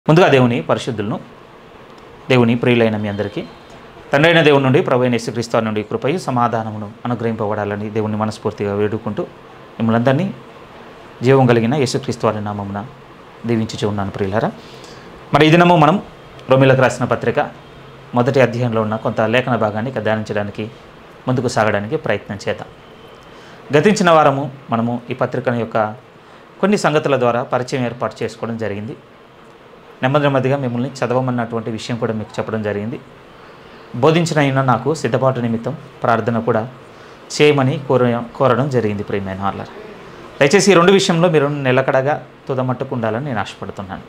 ముందుగా దేవుని పరిశుద్ధులను దేవుని ప్రియులైన మీ అందరికీ తండ్రైన దేవుని నుండి ప్రభు అయిన యేసుక్రీస్తు వారి నుండి కృపయు సమాధానమును అనుగ్రహింపబడాలని దేవుని మనస్ఫూర్తిగా వేడుకుంటూ మిమ్మల్ని అందరినీ జీవం కలిగిన యేసుక్రీస్తు వారి నామమున దీవించుచు ఉన్నాను ప్రియులారా మరి ఈ దినము మనం రోమిలకు రాసిన పత్రిక మొదటి అధ్యాయంలో ఉన్న కొంత లేఖన భాగాన్ని ఇక ధ్యానించడానికి ముందుకు సాగడానికి ప్రయత్నం చేద్దాం గతించిన వారము మనము ఈ పత్రిక యొక్క కొన్ని సంగతుల ద్వారా పరిచయం ఏర్పాటు చేసుకోవడం జరిగింది నెమ్మది నెమ్మదిగా మిమ్మల్ని చదవమన్నటువంటి విషయం కూడా మీకు చెప్పడం జరిగింది బోధించిన అయిన నాకు సిద్ధపాటు నిమిత్తం ప్రార్థన కూడా చేయమని కోర కోరడం జరిగింది ప్రియమైన వాళ్ళ దయచేసి ఈ రెండు విషయంలో మీరు నిలకడగా తుదమట్టుకు ఉండాలని నేను ఆశపడుతున్నాను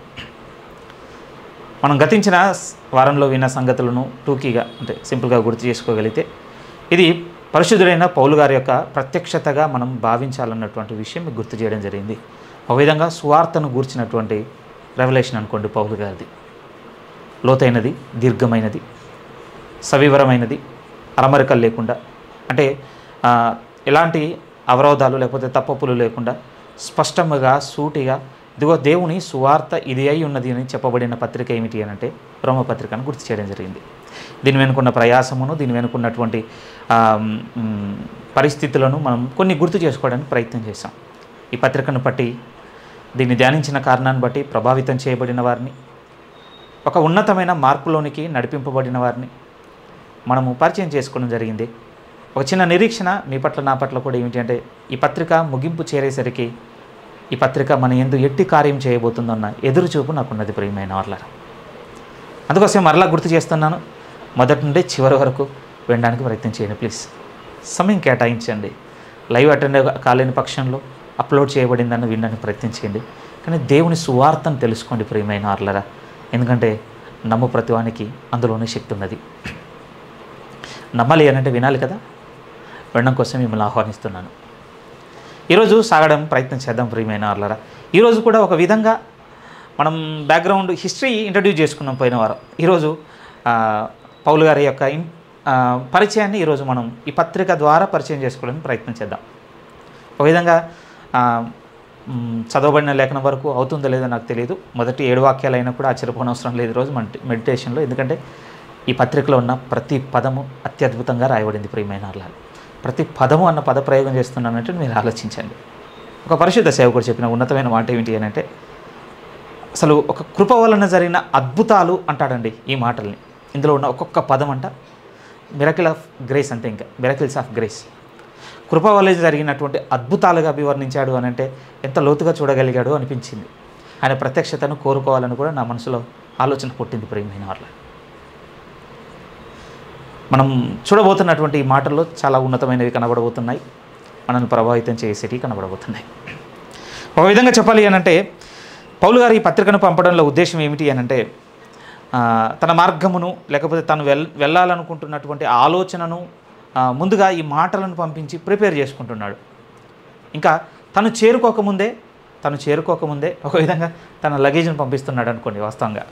మనం గతించిన స్- వారంలో విన్న సంగతులను టూకీగా అంటే సింపుల్గా గుర్తు చేసుకోగలిగితే ఇది పరిశుద్ధుడైన పౌలు గారి యొక్క ప్రత్యక్షతగా మనం భావించాలన్నటువంటి విషయం మీకు గుర్తు చేయడం జరిగింది ఒక విధంగా సువార్తను గూర్చినటువంటి రెవల్యూషన్ అనుకోండి పౌలు గారిది లోతైనది దీర్ఘమైనది సవివరమైనది అరమరికలు లేకుండా అంటే ఆ, ఎలాంటి అవరోధాలు లేకపోతే తప్పప్పులు లేకుండా స్పష్టంగా సూటిగా ఇదిగో దేవుని సువార్త ఇది అయి ఉన్నది అని చెప్పబడిన పత్రిక ఏమిటి అని అంటే రోమపత్రికను గుర్తు చేయడం జరిగింది దీని వెనుకున్న ప్రయాసమును దీని వెనుకున్నటువంటి ఆ, మ్, పరిస్థితులను మనం కొన్ని గుర్తు చేసుకోవడానికి ప్రయత్నం చేశాం ఈ పత్రికను బట్టి దీన్ని ధ్యానించిన కారణాన్ని బట్టి ప్రభావితం చేయబడిన వారిని ఒక ఉన్నతమైన మార్పులోనికి నడిపింపబడిన వారిని మనము పరిచయం చేసుకోవడం జరిగింది ఒక చిన్న నిరీక్షణ మీ పట్ల నా పట్ల కూడా ఏమిటి అంటే ఈ పత్రిక ముగింపు చేరేసరికి ఈ పత్రిక మన ఎందు ఎట్టి కార్యం చేయబోతుందన్న ఎదురు చూపు నాకున్నది ప్రియమైన వాళ్ళ అందుకోసం మరలా గుర్తు చేస్తున్నాను మొదటి నుండి చివరి వరకు వినడానికి ప్రయత్నం చేయండి ప్లీజ్ సమయం కేటాయించండి లైవ్ అటెండ్ కాలేని పక్షంలో అప్లోడ్ చేయబడిందని వినడానికి ప్రయత్నం చేయండి కానీ దేవుని సువార్తను తెలుసుకోండి ప్రియమైన వాళ్ళరా ఎందుకంటే నమ్ము ప్రతివానికి అందులోనే శక్తి ఉన్నది నమ్మాలి అని అంటే వినాలి కదా వినడం కోసం మిమ్మల్ని ఆహ్వానిస్తున్నాను ఈరోజు సాగడం ప్రయత్నం చేద్దాం ప్రియమైన వాళ్ళరా ఈరోజు కూడా ఒక విధంగా మనం బ్యాక్గ్రౌండ్ హిస్టరీ ఇంట్రడ్యూస్ చేసుకున్నాం పోయిన వారం ఈరోజు ఆ, పౌలు గారి యొక్క ఇన్ ఆ, పరిచయాన్ని ఈరోజు మనం ఈ పత్రిక ద్వారా పరిచయం చేసుకోవడానికి ప్రయత్నం చేద్దాం ఒక విధంగా ఆ, మ్, చదవబడిన లేఖనం వరకు అవుతుందో లేదో నాకు తెలియదు మొదటి ఏడు వాక్యాలు అయినా కూడా ఆశ్చర్యపోనవసరం లేదు ఈరోజు మన మెడిటేషన్లో ఎందుకంటే ఈ పత్రికలో ఉన్న ప్రతి పదము అత్యద్భుతంగా రాయబడింది ప్రియమైన అర్లాలు ప్రతి పదము అన్న పద ప్రయోగం చేస్తున్నానంటే మీరు ఆలోచించండి ఒక పరిశుద్ధ సేవకుడు చెప్పిన ఉన్నతమైన మాట ఏమిటి అని అంటే అసలు ఒక కృప వలన జరిగిన అద్భుతాలు అంటాడండి ఈ మాటల్ని ఇందులో ఉన్న ఒక్కొక్క పదం అంట మిరకిల్ ఆఫ్ గ్రేస్ అంతే ఇంకా మిరకిల్స్ ఆఫ్ గ్రేస్ కృప వల్ల జరిగినటువంటి అద్భుతాలుగా అభివర్ణించాడు అని అంటే ఎంత లోతుగా చూడగలిగాడు అనిపించింది ఆయన ప్రత్యక్షతను కోరుకోవాలని కూడా నా మనసులో ఆలోచన పుట్టింది ప్రియమైన వాళ్ళ మనం చూడబోతున్నటువంటి ఈ మాటల్లో చాలా ఉన్నతమైనవి కనబడబోతున్నాయి మనల్ని ప్రభావితం చేసేటివి కనబడబోతున్నాయి ఒక విధంగా చెప్పాలి అని అంటే పౌలు గారు ఈ పత్రికను పంపడంలో ఉద్దేశం ఏమిటి అని అంటే ఆ, తన మార్గమును లేకపోతే తను వెల్ వెళ్ళాలనుకుంటున్నటువంటి ఆలోచనను ఆ, ముందుగా ఈ మాటలను పంపించి ప్రిపేర్ చేసుకుంటున్నాడు ఇంకా తను చేరుకోకముందే తను చేరుకోకముందే ఒక విధంగా తన లగేజ్ను పంపిస్తున్నాడు అనుకోండి వాస్తవంగా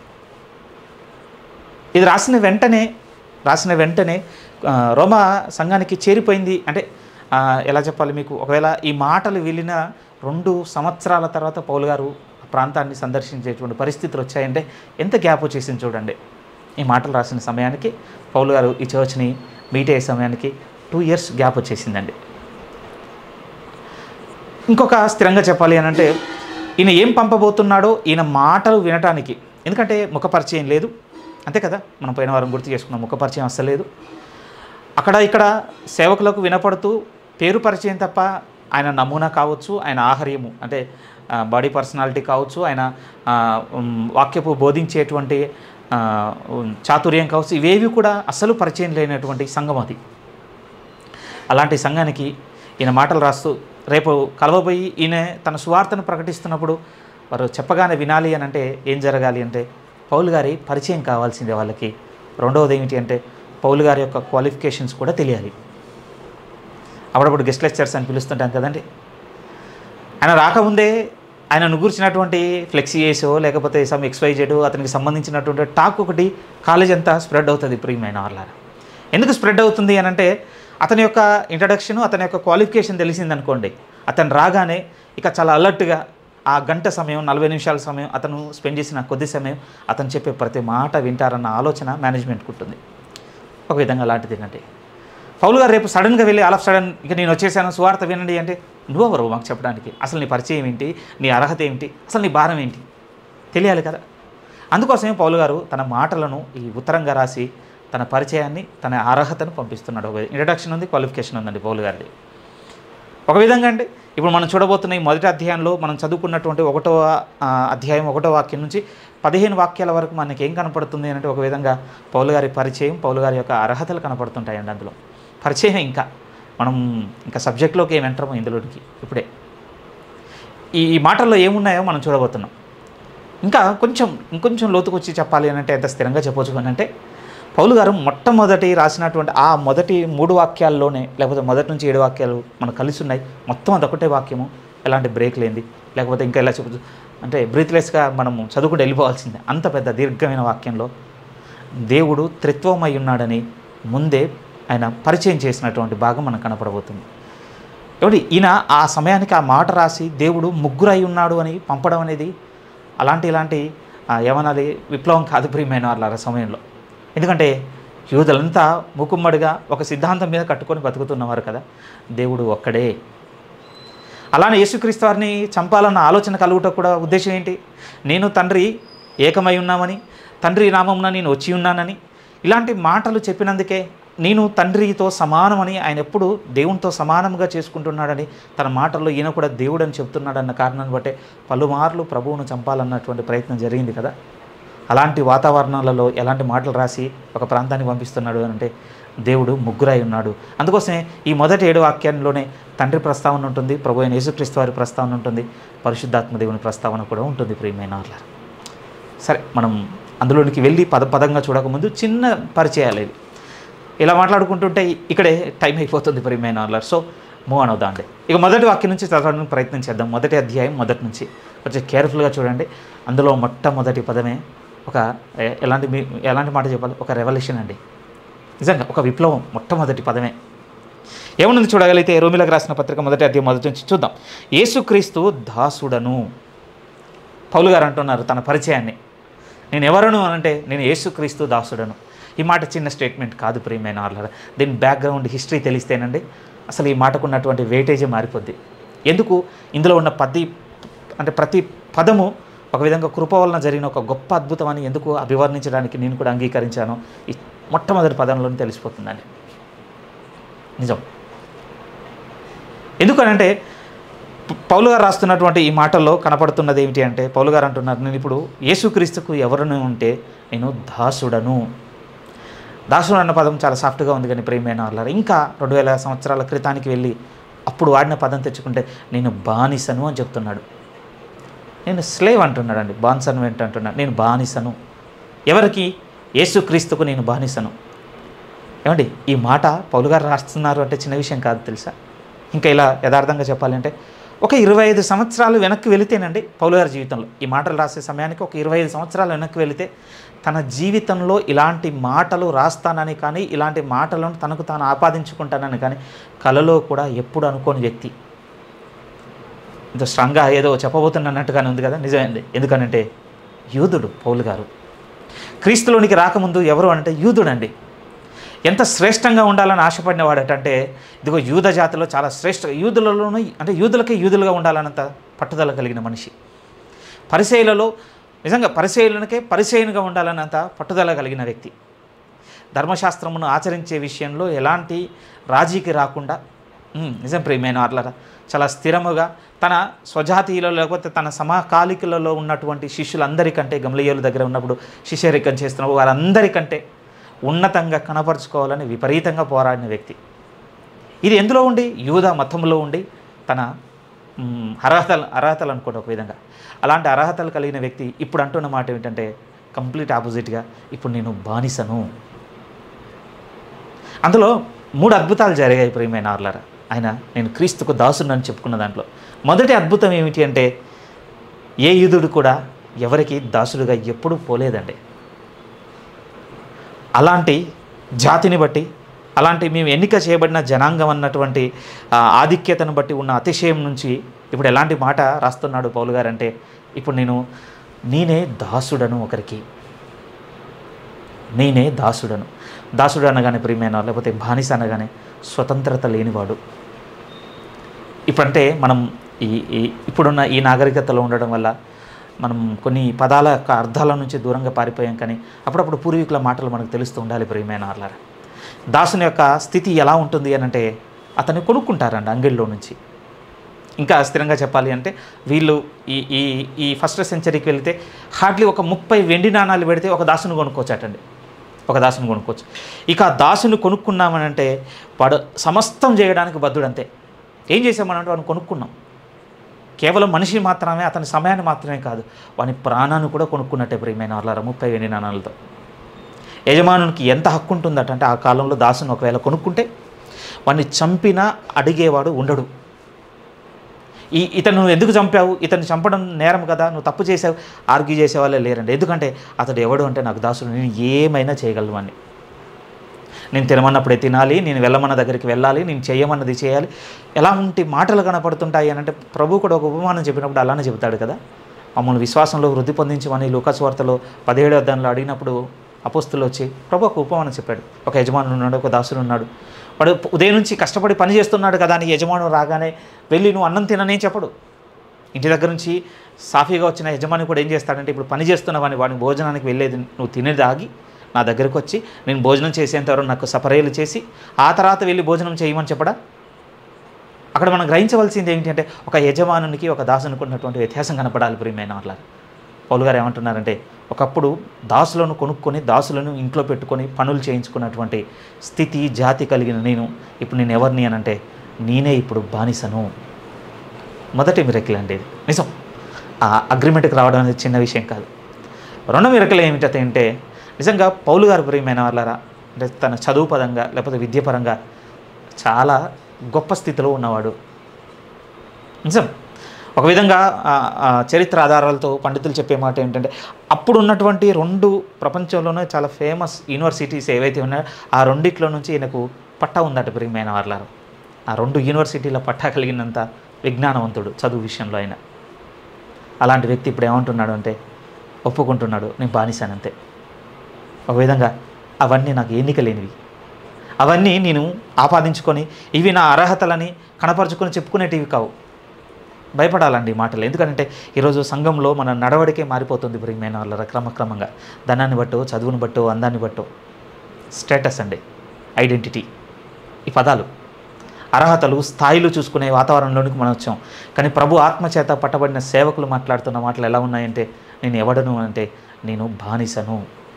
ఇది రాసిన వెంటనే రాసిన వెంటనే ఆ, రోమా సంఘానికి చేరిపోయింది అంటే ఆ, ఎలా చెప్పాలి మీకు ఒకవేళ ఈ మాటలు వెళ్ళిన రెండు సంవత్సరాల తర్వాత పౌలు గారు ఆ ప్రాంతాన్ని సందర్శించేటువంటి పరిస్థితులు వచ్చాయంటే ఎంత గ్యాప్ వచ్చేసింది చూడండి ఈ మాటలు రాసిన సమయానికి పౌలు గారు ఈ చర్చ్ని మీట్ అయ్యే సమయానికి టూ ఇయర్స్ గ్యాప్ వచ్చేసిందండి ఇంకొక స్థిరంగా చెప్పాలి అని అంటే ఈయన ఏం పంపబోతున్నాడో ఈయన మాటలు వినటానికి ఎందుకంటే ముఖపరిచయం లేదు అంతే కదా మనం పోయిన వారం గుర్తు చేసుకున్నాం ముఖపరిచయం అస్సలు లేదు అక్కడ ఇక్కడ సేవకులకు వినపడుతూ పేరు పరిచయం తప్ప ఆయన నమూనా కావచ్చు ఆయన ఆహార్యము అంటే ఆ, బాడీ పర్సనాలిటీ కావచ్చు ఆయన ఆ, ఉమ్, వాక్యపు బోధించేటువంటి ఆ, ఉమ్, చాతుర్యం కావచ్చు ఇవేవి కూడా అస్సలు పరిచయం లేనటువంటి సంఘం అది అలాంటి సంఘానికి ఈయన మాటలు రాస్తూ రేపు కలవబోయి ఈయన తన సువార్తను ప్రకటిస్తున్నప్పుడు వారు చెప్పగానే వినాలి అని అంటే ఏం జరగాలి అంటే పౌలు గారి పరిచయం కావాల్సిందే వాళ్ళకి రెండవది ఏమిటి అంటే పౌలు గారి యొక్క క్వాలిఫికేషన్స్ కూడా తెలియాలి అప్పుడప్పుడు గెస్ట్ లెక్చర్స్ అని పిలుస్తుంటాం కదండి ఆయన రాకముందే ఆయన గురించినటువంటి ఫ్లెక్సీ చేసో లేకపోతే సమ్ ఎక్స్వైజెడ్ అతనికి సంబంధించినటువంటి టాక్ ఒకటి కాలేజ్ అంతా స్ప్రెడ్ అవుతుంది ప్రియమైన వాళ్ళారా ఎందుకు స్ప్రెడ్ అవుతుంది అని అంటే అతని యొక్క ఇంట్రడక్షన్ అతని యొక్క క్వాలిఫికేషన్ తెలిసిందనుకోండి అతను రాగానే ఇక చాలా అలర్ట్గా ఆ గంట సమయం నలభై నిమిషాల సమయం అతను స్పెండ్ చేసిన కొద్ది సమయం అతను చెప్పే ప్రతి మాట వింటారన్న ఆలోచన మేనేజ్మెంట్కి ఉంటుంది ఒక విధంగా అలాంటిది ఏంటంటే పౌలు గారు రేపు సడన్గా వెళ్ళి ఆల్ ఆఫ్ సడన్ ఇక నేను వచ్చేసాను సువార్త వినండి అంటే నువ్వెవరు మాకు చెప్పడానికి అసలు నీ పరిచయం ఏంటి నీ అర్హత ఏంటి అసలు నీ భారం ఏంటి తెలియాలి కదా అందుకోసమే పౌలు గారు తన మాటలను ఈ ఉత్తరంగా రాసి తన పరిచయాన్ని తన అర్హతను పంపిస్తున్నాడు ఒక ఇంట్రడక్షన్ ఉంది క్వాలిఫికేషన్ ఉందండి పౌలు గారిది ఒక విధంగా అండి ఇప్పుడు మనం చూడబోతున్న ఈ మొదటి అధ్యాయంలో మనం చదువుకున్నటువంటి ఒకటో ఆ, అధ్యాయం ఒకటో వాక్యం నుంచి పదిహేను వాక్యాల వరకు మనకి ఏం కనపడుతుంది అంటే ఒక విధంగా పౌలు గారి పరిచయం పౌలు గారి యొక్క అర్హతలు కనపడుతుంటాయండి అందులో పరిచయం ఇంకా మనం ఇంకా సబ్జెక్ట్లోకి ఏం ఎంటరమో ఇందులోకి ఇప్పుడే ఈ ఈ మాటల్లో ఏమున్నాయో మనం చూడబోతున్నాం ఇంకా కొంచెం ఇంకొంచెం లోతుకు వచ్చి చెప్పాలి అని అంటే ఎంత స్థిరంగా చెప్పవచ్చు అని అంటే పౌలు గారు మొట్టమొదటి రాసినటువంటి ఆ మొదటి మూడు వాక్యాల్లోనే లేకపోతే మొదటి నుంచి ఏడు వాక్యాలు మనకు కలిసి ఉన్నాయి మొత్తం అదొకటే వాక్యము ఎలాంటి బ్రేక్ లేనిది లేకపోతే ఇంకా ఎలా చెప్పచ్చు అంటే బ్రీత్లెస్గా మనం చదువుకుంటూ వెళ్ళిపోవాల్సిందే అంత పెద్ద దీర్ఘమైన వాక్యంలో దేవుడు త్రిత్వమై ఉన్నాడని ముందే ఆయన పరిచయం చేసినటువంటి భాగం మనకు కనపడబోతుంది ఏమిటి ఈయన ఆ సమయానికి ఆ మాట రాసి దేవుడు ముగ్గురు అయి ఉన్నాడు అని పంపడం అనేది అలాంటి ఇలాంటి ఆ, ఏమనాలి విప్లవం కాదు ప్రియమైన వాళ్ళ ఆ సమయంలో ఎందుకంటే యూదులంతా ముకుమ్మడిగా ఒక సిద్ధాంతం మీద కట్టుకొని బతుకుతున్నవారు కదా దేవుడు ఒక్కడే అలానే యేసుక్రీస్తు వారిని చంపాలన్న ఆలోచన కలుగుట కూడా ఉద్దేశం ఏంటి నేను తండ్రి ఏకమై ఉన్నామని తండ్రి నామమున నేను వచ్చి ఉన్నానని ఇలాంటి మాటలు చెప్పినందుకే నేను తండ్రితో సమానమని ఆయన ఎప్పుడు దేవునితో సమానంగా చేసుకుంటున్నాడని తన మాటల్లో ఈయన కూడా దేవుడు అని చెప్తున్నాడన్న కారణాన్ని బట్టే పలుమార్లు ప్రభువును చంపాలన్నటువంటి ప్రయత్నం జరిగింది కదా అలాంటి వాతావరణాలలో ఎలాంటి మాటలు రాసి ఒక ప్రాంతానికి పంపిస్తున్నాడు అని అంటే దేవుడు ముగ్గురై ఉన్నాడు అందుకోసమే ఈ మొదటి ఏడు వాక్యంలోనే తండ్రి ప్రస్తావన ఉంటుంది ప్రభు అయిన యేసుక్రీస్తు వారి ప్రస్తావన ఉంటుంది పరిశుద్ధాత్మ దేవుని ప్రస్తావన కూడా ఉంటుంది ప్రియమైన వాళ్ళ సరే మనం అందులోనికి వెళ్ళి పద పదంగా చూడకముందు చిన్న పరిచయాలు ఇవి ఇలా మాట్లాడుకుంటుంటే ఇక్కడే టైం అయిపోతుంది ప్రియమైన వాళ్ళ సో మూవ్ అని అవుదాండి ఇక మొదటి వాక్యం నుంచి చదవడానికి ప్రయత్నం చేద్దాం మొదటి అధ్యాయం మొదటి నుంచి కొంచెం కేర్ఫుల్గా చూడండి అందులో మొట్టమొదటి పదమే ఒక ఎ- ఎలాంటి మీ ఎలాంటి మాట చెప్పాలి ఒక రెవల్యూషన్ అండి నిజంగా ఒక విప్లవం మొట్టమొదటి పదమే ఏముంది చూడగలిగితే రోమిలకు రాసిన పత్రిక మొదటి అధ్యాయం మొదటి నుంచి చూద్దాం యేసుక్రీస్తు దాసుడను పౌలు గారు అంటున్నారు తన పరిచయాన్ని నేను ఎవరను అని అంటే నేను యేసుక్రీస్తు దాసుడను ఈ మాట చిన్న స్టేట్మెంట్ కాదు ప్రియమైన వాళ్ళ దీని బ్యాక్గ్రౌండ్ హిస్టరీ తెలిస్తేనండి అసలు ఈ మాటకు ఉన్నటువంటి వెయిటేజే మారిపోద్ది ఎందుకు ఇందులో ఉన్న పది అంటే ప్రతి పదము ఒక విధంగా కృప వలన జరిగిన ఒక గొప్ప అద్భుతం అని ఎందుకు అభివర్ణించడానికి నేను కూడా అంగీకరించాను ఈ మొట్టమొదటి పదంలోనే తెలిసిపోతుందండి నిజం ఎందుకనంటే ప- పౌలు గారు రాస్తున్నటువంటి ఈ మాటల్లో కనపడుతున్నది ఏమిటి అంటే పౌలు గారు అంటున్నారు నేను ఇప్పుడు యేసుక్రీస్తుకు ఎవరను ఉంటే నేను దాసుడను దాసుడు అన్న పదం చాలా సాఫ్ట్గా ఉంది కానీ ప్రేమైన వాళ్ళ ఇంకా రెండు వేల సంవత్సరాల క్రితానికి వెళ్ళి అప్పుడు వాడిన పదం తెచ్చుకుంటే నేను బానిసను అని చెప్తున్నాడు నేను స్లేవ్ అంటున్నాడు అండి బాన్సను ఏంటంటున్నాడు నేను బానిసను ఎవరికి యేసుక్రీస్తుకు నేను బానిసను ఏమండి ఈ మాట పౌలు గారు రాస్తున్నారు అంటే చిన్న విషయం కాదు తెలుసా ఇంకా ఇలా యథార్థంగా చెప్పాలంటే ఒక ఇరవై ఐదు సంవత్సరాలు వెనక్కి వెళితేనండి పౌలు గారి జీవితంలో ఈ మాటలు రాసే సమయానికి ఒక ఇరవై ఐదు సంవత్సరాలు వెనక్కి వెళితే తన జీవితంలో ఇలాంటి మాటలు రాస్తానని కానీ ఇలాంటి మాటలను తనకు తాను ఆపాదించుకుంటానని కానీ కలలో కూడా ఎప్పుడు అనుకోని వ్యక్తి ఇంత స్ట్రాంగ్గా ఏదో చెప్పబోతున్నట్టుగానే ఉంది కదా నిజమైంది ఎందుకనంటే యూదుడు పౌలు గారు క్రీస్తులోనికి రాకముందు ఎవరు అంటే యూదుడండి ఎంత శ్రేష్టంగా ఉండాలని ఆశపడిన వాడటంటే ఇదిగో యూద జాతిలో చాలా శ్రేష్ట యూదులలోనూ అంటే యూదులకే యూదులుగా ఉండాలన్నంత పట్టుదల కలిగిన మనిషి పరిచయులలో నిజంగా పరిచయులకే పరిచయునిగా ఉండాలన్నంత పట్టుదల కలిగిన వ్యక్తి ధర్మశాస్త్రమును ఆచరించే విషయంలో ఎలాంటి రాజీకి రాకుండా ఉమ్, నిజం ప్రియమైన వాళ్ళరా చాలా స్థిరముగా తన స్వజాతీయులలో లేకపోతే తన సమకాలికులలో ఉన్నటువంటి శిష్యులందరికంటే గమలీయుల దగ్గర ఉన్నప్పుడు శిష్యరికం చేస్తున్న వారందరికంటే ఉన్నతంగా కనపరుచుకోవాలని విపరీతంగా పోరాడిన వ్యక్తి ఇది ఎందులో ఉండి యూద మతంలో ఉండి తన మ్, అర్హతలు అర్హతలు అనుకోండి ఒక విధంగా అలాంటి అర్హతలు కలిగిన వ్యక్తి ఇప్పుడు అంటున్న మాట ఏమిటంటే కంప్లీట్ ఆపోజిట్గా ఇప్పుడు నేను బానిసను అందులో మూడు అద్భుతాలు జరిగాయి ప్రియమైన ఆర్లరా ఆయన నేను క్రీస్తుకు దాసునని చెప్పుకున్న దాంట్లో మొదటి అద్భుతం ఏమిటి అంటే ఏ యూదుడు కూడా ఎవరికి దాసుడుగా ఎప్పుడూ పోలేదండి అలాంటి జాతిని బట్టి అలాంటి మేము ఎన్నిక చేయబడిన జనాంగం అన్నటువంటి ఆ, ఆధిక్యతను బట్టి ఉన్న అతిశయం నుంచి ఇప్పుడు ఎలాంటి మాట రాస్తున్నాడు పౌలు గారు అంటే ఇప్పుడు నేను నేనే దాసుడను ఒకరికి నేనే దాసుడను దాసుడు అనగానే ప్రియమైన లేకపోతే బానిస అనగానే స్వతంత్రత లేనివాడు ఇప్పుడంటే మనం ఈ ఈ ఇప్పుడున్న ఈ నాగరికతలో ఉండడం వల్ల మనం కొన్ని పదాల యొక్క అర్థాల నుంచి దూరంగా పారిపోయాం కానీ అప్పుడప్పుడు పూర్వీకుల మాటలు మనకు తెలుస్తూ ఉండాలి ప్రియమైన వాళ్ళారా దాసుని యొక్క స్థితి ఎలా ఉంటుంది అని అంటే అతన్ని కొనుక్కుంటారండి అంగిల్లో నుంచి ఇంకా స్థిరంగా చెప్పాలి అంటే వీళ్ళు ఈ ఈ ఈ ఫస్ట్ సెంచరీకి వెళ్తే హార్డ్లీ ఒక ముప్పై వెండి నాణాలు పెడితే ఒక దాసుని కొనుక్కోవచ్చటండి ఒక దాసుని కొనుక్కోవచ్చు ఇక ఆ దాసుని కొనుక్కున్నామని అంటే వాడు సమస్తం చేయడానికి బద్దుడంతే ఏం చేసామనంటే వాడిని కొనుక్కున్నాం కేవలం మనిషి మాత్రమే అతని సమయాన్ని మాత్రమే కాదు వాని ప్రాణాన్ని కూడా కొనుక్కున్నట్టే ప్రియమైన వాళ్ళ ముప్పై వెండి నాణాలతో యజమానునికి ఎంత హక్కు ఉంటుందట అంటే ఆ కాలంలో దాసుని ఒకవేళ కొనుక్కుంటే వాడిని చంపినా అడిగేవాడు ఉండడు ఈ ఇతను నువ్వు ఎందుకు చంపావు ఇతను చంపడం నేరం కదా నువ్వు తప్పు చేసావు ఆర్గ్యూ చేసేవాళ్ళే లేరండి ఎందుకంటే అతడు ఎవడు అంటే నాకు దాసుడు నేను ఏమైనా చేయగలను అని నేను తినమన్నప్పుడే తినాలి నేను వెళ్ళమన్న దగ్గరికి వెళ్ళాలి నేను చేయమన్నది చేయాలి ఎలాంటి మాటలు కనపడుతుంటాయి అని అంటే ప్రభు కూడా ఒక ఉపమానం చెప్పినప్పుడు అలానే చెబుతాడు కదా మమ్మల్ని విశ్వాసంలో వృద్ధి పొందించమని లూకాస్ వార్తలో పదిహేడు అద్దంలో అడిగినప్పుడు అపోస్తులు వచ్చి ప్రభు ఒక ఉపమానం చెప్పాడు ఒక యజమానుడు ఉన్నాడు ఒక దాసుడు ఉన్నాడు వాడు ఉదయం నుంచి కష్టపడి పని చేస్తున్నాడు కదా అని యజమానుడు రాగానే వెళ్ళి నువ్వు అన్నం తిననే చెప్పడు ఇంటి దగ్గర నుంచి సాఫీగా వచ్చిన యజమాని కూడా ఏం చేస్తాడంటే ఇప్పుడు పని చేస్తున్నవాని వాడిని భోజనానికి వెళ్ళేది నువ్వు తినేది ఆగి నా దగ్గరకు వచ్చి నేను భోజనం చేసేంతవరకు నాకు సపరేలు చేసి ఆ తర్వాత వెళ్ళి భోజనం చేయమని చెప్పడా అక్కడ మనం గ్రహించవలసింది ఏంటంటే ఒక యజమానునికి ఒక దాసునికి ఉన్నటువంటి వ్యత్యాసం కనపడాలి ప్రియమైన వాళ్ళ పౌలు గారు ఏమంటున్నారంటే ఒకప్పుడు దాసులను కొనుక్కొని దాసులను ఇంట్లో పెట్టుకొని పనులు చేయించుకున్నటువంటి స్థితి జాతి కలిగిన నేను ఇప్పుడు నేను ఎవరిని అని అంటే నేనే ఇప్పుడు బానిసను మొదటి మిరకిల్ అండి ఇది నిజం ఆ అగ్రిమెంట్కి రావడం అనేది చిన్న విషయం కాదు రెండో మిరకలు ఏమిటంటే అంటే నిజంగా పౌలు గారు ప్రియమైన వాళ్ళరా అంటే తన చదువు పరంగా లేకపోతే విద్యపరంగా చాలా గొప్ప స్థితిలో ఉన్నవాడు నిజం ఒక విధంగా ఆ, ఆ, చరిత్ర ఆధారాలతో పండితులు చెప్పే మాట ఏంటంటే అప్పుడు ఉన్నటువంటి రెండు ప్రపంచంలోనే చాలా ఫేమస్ యూనివర్సిటీస్ ఏవైతే ఉన్నాయో ఆ రెండిట్లో నుంచి ఈయనకు పట్టా ఉందట ప్రియమైన వాళ్ళారు ఆ రెండు యూనివర్సిటీల పట్టా కలిగినంత విజ్ఞానవంతుడు చదువు విషయంలో ఆయన అలాంటి వ్యక్తి ఇప్పుడు ఏమంటున్నాడు అంటే ఒప్పుకుంటున్నాడు నేను బానిసానంతే ఒక విధంగా అవన్నీ నాకు ఎన్నిక లేనివి అవన్నీ నేను ఆపాదించుకొని ఇవి నా అర్హతలని కనపరుచుకొని చెప్పుకునేటివి కావు భయపడాలండి ఈ మాటలు ఎందుకంటే ఈరోజు సంఘంలో మన నడవడికే మారిపోతుంది ప్రియమైన వాళ్ళ క్రమక్రమంగా ధనాన్ని బట్టో చదువుని బట్టో అందాన్ని బట్టో స్టేటస్ అండి ఐడెంటిటీ ఈ పదాలు అర్హతలు స్థాయిలు చూసుకునే వాతావరణంలోనికి మనం వచ్చాం కానీ ప్రభు ఆత్మచేత పట్టబడిన సేవకులు మాట్లాడుతున్న మాటలు ఎలా ఉన్నాయంటే నేను ఎవడను అంటే నేను బానిసను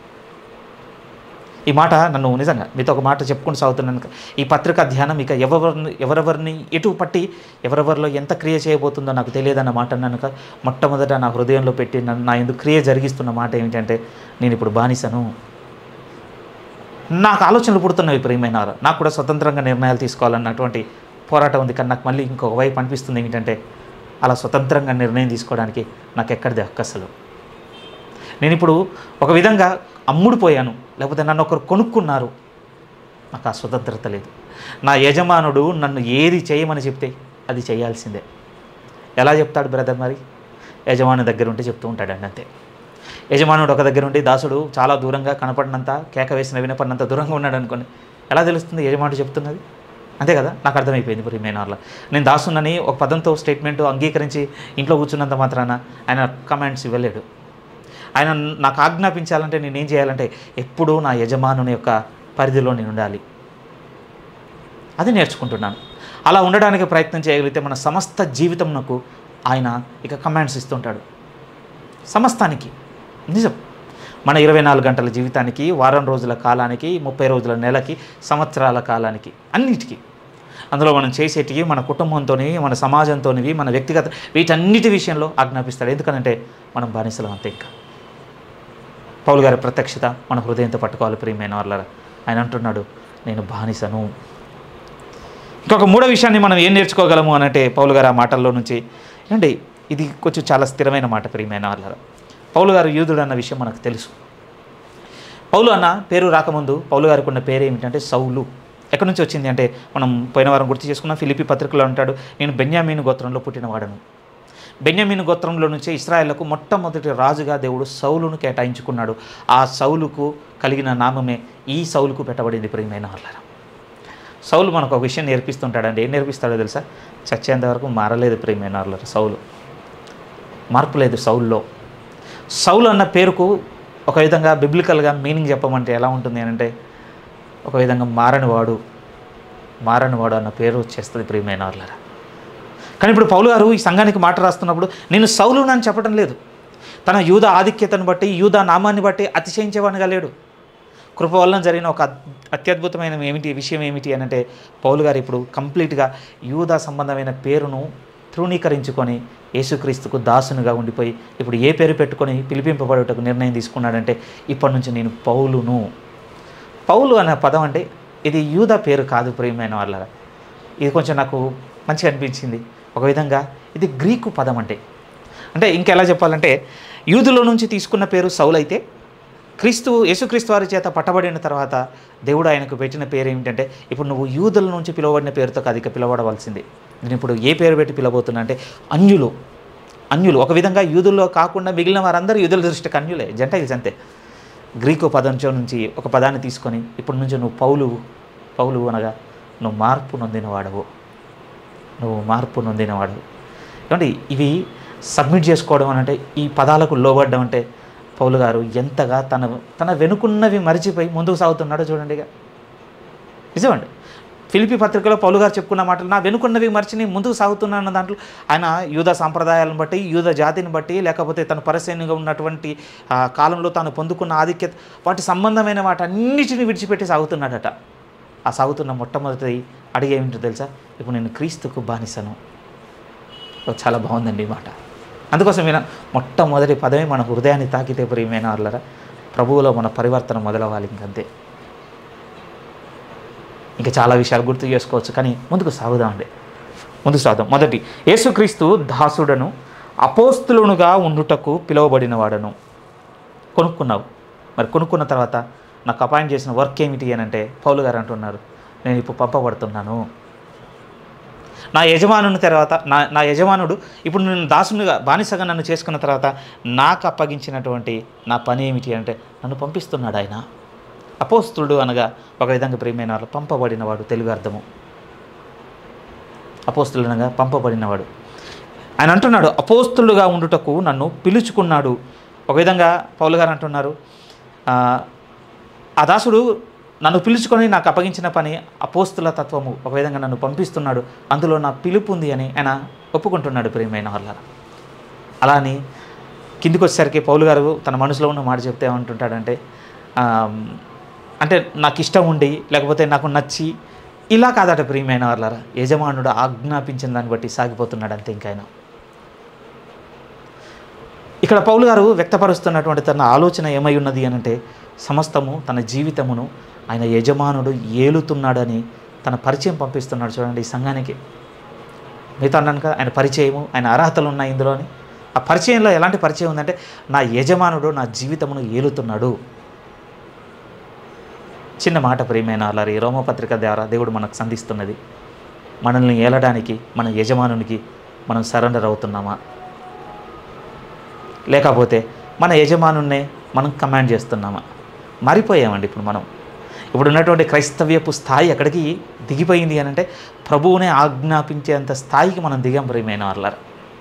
ఈ మాట నన్ను నిజంగా మీతో ఒక మాట చెప్పుకుని సాగుతున్నాను ఈ పత్రిక ధ్యానం ఇక ఎవరెవరిని ఎవరెవరిని ఎటు పట్టి ఎవరెవరిలో ఎంత క్రియ చేయబోతుందో నాకు తెలియదన్న మాట నన్ను మొట్టమొదట నా హృదయంలో పెట్టి నన్ను నా ఎందుకు క్రియ జరిగిస్తున్న మాట ఏమిటంటే నేను ఇప్పుడు బానిసను నాకు ఆలోచనలు పుడుతున్నవి ప్రియమైన వారు. నాకు కూడా స్వతంత్రంగా నిర్ణయాలు తీసుకోవాలన్నటువంటి పోరాటం ఉంది కానీ నాకు మళ్ళీ ఇంకొక వైపు అనిపిస్తుంది ఏంటంటే అలా స్వతంత్రంగా నిర్ణయం తీసుకోవడానికి నాకు ఎక్కడిది హక్కు అసలు నేను ఇప్పుడు ఒక విధంగా అమ్ముడుపోయాను లేకపోతే నన్ను ఒకరు కొనుక్కున్నారు నాకు ఆ స్వతంత్రత లేదు నా యజమానుడు నన్ను ఏది చేయమని చెప్తే అది చేయాల్సిందే ఎలా చెప్తాడు బ్రదర్ మరి యజమాని దగ్గర ఉంటే చెప్తూ ఉంటాడండి అంతే యజమానుడు ఒక దగ్గర ఉండి దాసుడు చాలా దూరంగా కనపడినంత కేక వేసిన వినపడినంత దూరంగా ఉన్నాడు అనుకోండి ఎలా తెలుస్తుంది యజమానుడు చెప్తున్నది అంతే కదా నాకు అర్థమైపోయింది ఇప్పుడు మేనార్లో నేను దాసునని ఒక పదంతో స్టేట్మెంట్ అంగీకరించి ఇంట్లో కూర్చున్నంత మాత్రాన ఆయన కమాండ్స్ ఇవ్వలేడు ఆయన నాకు ఆజ్ఞాపించాలంటే నేనేం చేయాలంటే ఎప్పుడూ నా యజమానుని యొక్క పరిధిలో నేను ఉండాలి అది నేర్చుకుంటున్నాను అలా ఉండడానికి ప్రయత్నం చేయగలిగితే మన సమస్త జీవితంకు ఆయన ఇక కమాండ్స్ ఇస్తుంటాడు సమస్తానికి నిజం మన ఇరవై నాలుగు గంటల జీవితానికి వారం రోజుల కాలానికి ముప్పై రోజుల నెలకి సంవత్సరాల కాలానికి అన్నిటికీ అందులో మనం చేసేటివి మన కుటుంబంతోనివి మన సమాజంతోనివి మన వ్యక్తిగత వీటన్నిటి విషయంలో ఆజ్ఞాపిస్తాడు ఎందుకనంటే మనం బానిసలం అంతే ఇంకా పౌలు గారి ప్రత్యక్షత మన హృదయంతో పట్టుకోవాలి ప్రియమైన వాళ్ళ ఆయన అంటున్నాడు నేను బానిసను ఇంకొక మూడో విషయాన్ని మనం ఏం నేర్చుకోగలము అనంటే పౌలు గారు ఆ మాటల్లో నుంచి ఏమండి ఇది కొంచెం చాలా స్థిరమైన మాట ప్రియమైన వాళ్ళ పౌలు గారు యూదుడు అన్న విషయం మనకు తెలుసు పౌలు అన్న పేరు రాకముందు పౌలు గారికి ఉన్న పేరు ఏమిటంటే సౌలు ఎక్కడి నుంచి వచ్చింది అంటే మనం పోయిన వారం గుర్తు చేసుకున్న ఫిలిపి పత్రికలో అంటాడు నేను బెన్యామీను గోత్రంలో పుట్టినవాడను బెన్యామీను గోత్రంలో నుంచే ఇస్రాయేళ్లకు మొట్టమొదటి రాజుగా దేవుడు సౌలును కేటాయించుకున్నాడు ఆ సౌలుకు కలిగిన నామమే ఈ సౌలుకు పెట్టబడింది ప్రియమైన వాళ్ళారా సౌలు మనకు ఒక విషయం నేర్పిస్తుంటాడండి ఏం నేర్పిస్తాడో తెలుసా చచ్చేంత వరకు మారలేదు ప్రియమైన వాళ్ళారా సౌలు మార్పు లేదు సౌల్లో సౌలు అన్న పేరుకు ఒక విధంగా బిబ్లికల్గా మీనింగ్ చెప్పమంటే ఎలా ఉంటుంది అని అంటే ఒక విధంగా మారనివాడు మారనివాడు అన్న పేరు వచ్చేస్తుంది ప్రియమైన వాళ్ళరా కానీ ఇప్పుడు పౌలు గారు ఈ సంఘానికి మాట రాస్తున్నప్పుడు నేను సౌలును అని చెప్పడం లేదు తన యూద ఆధిక్యతను బట్టి యూద నామాన్ని బట్టి అతిశయించేవాడిగా లేడు కృప వలన జరిగిన ఒక అద్- అత్యద్భుతమైన ఏమిటి విషయం ఏమిటి అని అంటే పౌలు గారు ఇప్పుడు కంప్లీట్గా యూదా సంబంధమైన పేరును తృణీకరించుకొని యేసుక్రీస్తుకు దాసునిగా ఉండిపోయి ఇప్పుడు ఏ పేరు పెట్టుకొని పిలిపింపబడుటకు నిర్ణయం తీసుకున్నాడంటే ఇప్పటి నుంచి నేను పౌలును పౌలు అనే పదం అంటే ఇది యూద పేరు కాదు ప్రియమైన వాళ్ళ ఇది కొంచెం నాకు మంచిగా అనిపించింది ఒక విధంగా ఇది గ్రీకు పదం అంటే అంటే ఇంకెలా చెప్పాలంటే యూదులో నుంచి తీసుకున్న పేరు సౌలు అయితే క్రీస్తు యేసుక్రీస్తు వారి చేత పట్టబడిన తర్వాత దేవుడు ఆయనకు పెట్టిన పేరు ఏమిటంటే ఇప్పుడు నువ్వు యూదుల నుంచి పిలువబడిన పేరుతో కాదు ఇక పిలవడవలసింది నేను ఇప్పుడు ఏ పేరు పెట్టి పిలవబోతున్నా అంటే అన్యులు అన్యులు ఒక విధంగా యూదుల్లో కాకుండా మిగిలిన వారందరూ యూదుల దృష్టికి అన్యులే జంటైల్స్ అంతే గ్రీకు పదంచో నుంచి ఒక పదాన్ని తీసుకొని ఇప్పటి నుంచి నువ్వు పౌలు పౌలు అనగా నువ్వు మార్పు నొందినవాడవు నువ్వు మార్పు నొందినవాడు ఏమంటే ఇవి సబ్మిట్ చేసుకోవడం అని అంటే ఈ పదాలకు లోబడడం అంటే పౌలు గారు ఎంతగా తన తన వెనుకున్నవి మరిచిపోయి ముందుకు సాగుతున్నాడో చూడండి ఇక నిజమండి ఫిలిపి పత్రికలో పౌలు గారు చెప్పుకున్న మాటలు నా వెనుకున్నవి మరిచి నేను ముందుకు సాగుతున్నాను దాంట్లో ఆయన యూద సాంప్రదాయాలను బట్టి యూద జాతిని బట్టి లేకపోతే తన పరిశీలనగా ఉన్నటువంటి ఆ, కాలంలో తాను పొందుకున్న ఆధిక్యత వాటి సంబంధమైన వాటన్నిటిని విడిచిపెట్టి సాగుతున్నాడట ఆ సాగుతున్న మొట్టమొదటి అడిగే ఏమిటో తెలుసా ఇప్పుడు నేను క్రీస్తుకు బానిసను ఓ, చాలా బాగుందండి ఈ మాట అందుకోసం ఈయన మొట్టమొదటి పదమే మన హృదయాన్ని తాకితే ప్రియమైన వాళ్ళరా ప్రభువులో మన పరివర్తన మొదలవ్వాలి ఇంకంతే ఇంకా చాలా విషయాలు గుర్తు చేసుకోవచ్చు కానీ ముందుకు సాగుదామండి ముందుకు సాగుదాం మొదటి యేసుక్రీస్తు దాసుడను అపోస్తులునుగా ఉండుటకు పిలువబడిన వాడను కొనుక్కున్నావు మరి కొనుక్కున్న తర్వాత నాకు అపాయింట్ చేసిన వర్క్ ఏమిటి అని అంటే పౌలు గారు అంటున్నారు నేను ఇప్పుడు పంపబడుతున్నాను నా యజమానుని తర్వాత నా నా యజమానుడు ఇప్పుడు నేను దాసునిగా బానిసగా నన్ను చేసుకున్న తర్వాత నాకు అప్పగించినటువంటి నా పని ఏమిటి అంటే నన్ను పంపిస్తున్నాడు ఆయన అపోస్తుడు అనగా ఒక విధంగా ప్రియమైన వాళ్ళు పంపబడినవాడు తెలుగు అర్థము అపోస్తులు అనగా పంపబడినవాడు ఆయన అంటున్నాడు అపోస్తులుగా ఉండుటకు నన్ను పిలుచుకున్నాడు ఒక విధంగా పౌలు గారు అంటున్నారు ఆ, ఆ దాసుడు నన్ను పిలుచుకొని నాకు అప్పగించిన పని అపోస్తుల తత్వము ఒక విధంగా నన్ను పంపిస్తున్నాడు అందులో నా పిలుపు ఉంది అని ఆయన ఒప్పుకుంటున్నాడు ప్రియమైన వాళ్ళ అలా అని కిందికి వచ్చేసరికి పౌలు గారు తన మనసులో ఉన్న మాట చెప్తే ఏమంటుంటాడంటే ఆ, అంటే నాకు ఇష్టం ఉండి లేకపోతే నాకు నచ్చి ఇలా కాదట ప్రియమైన వాళ్ళారా యజమానుడు ఆజ్ఞాపించిన దాన్ని బట్టి సాగిపోతున్నాడు అంతే ఇంకాయన ఇక్కడ పౌలు గారు వ్యక్తపరుస్తున్నటువంటి తన ఆలోచన ఏమై ఉన్నది అని అంటే సమస్తము తన జీవితమును ఆయన యజమానుడు ఏలుతున్నాడని తన పరిచయం పంపిస్తున్నాడు చూడండి ఈ సంఘానికి మిగతా అన్నాను కదా ఆయన పరిచయము ఆయన అర్హతలు ఉన్నాయి ఇందులో అని ఆ పరిచయంలో ఎలాంటి పరిచయం ఉందంటే నా యజమానుడు నా జీవితమును ఏలుతున్నాడు చిన్న మాట ప్రియమైన అలారి రోమపత్రిక ద్వారా దేవుడు మనకు సంధిస్తున్నది మనల్ని ఏలడానికి మన యజమానునికి మనం సరెండర్ అవుతున్నామా లేకపోతే మన యజమానున్నే మనం కమాండ్ చేస్తున్నామా మారిపోయామండి ఇప్పుడు మనం ఇప్పుడు ఉన్నటువంటి క్రైస్తవ్యపు స్థాయి ఎక్కడికి దిగిపోయింది అని అంటే ప్రభువునే ఆజ్ఞాపించేంత స్థాయికి మనం దిగాం ప్రియమైన వాళ్ళారు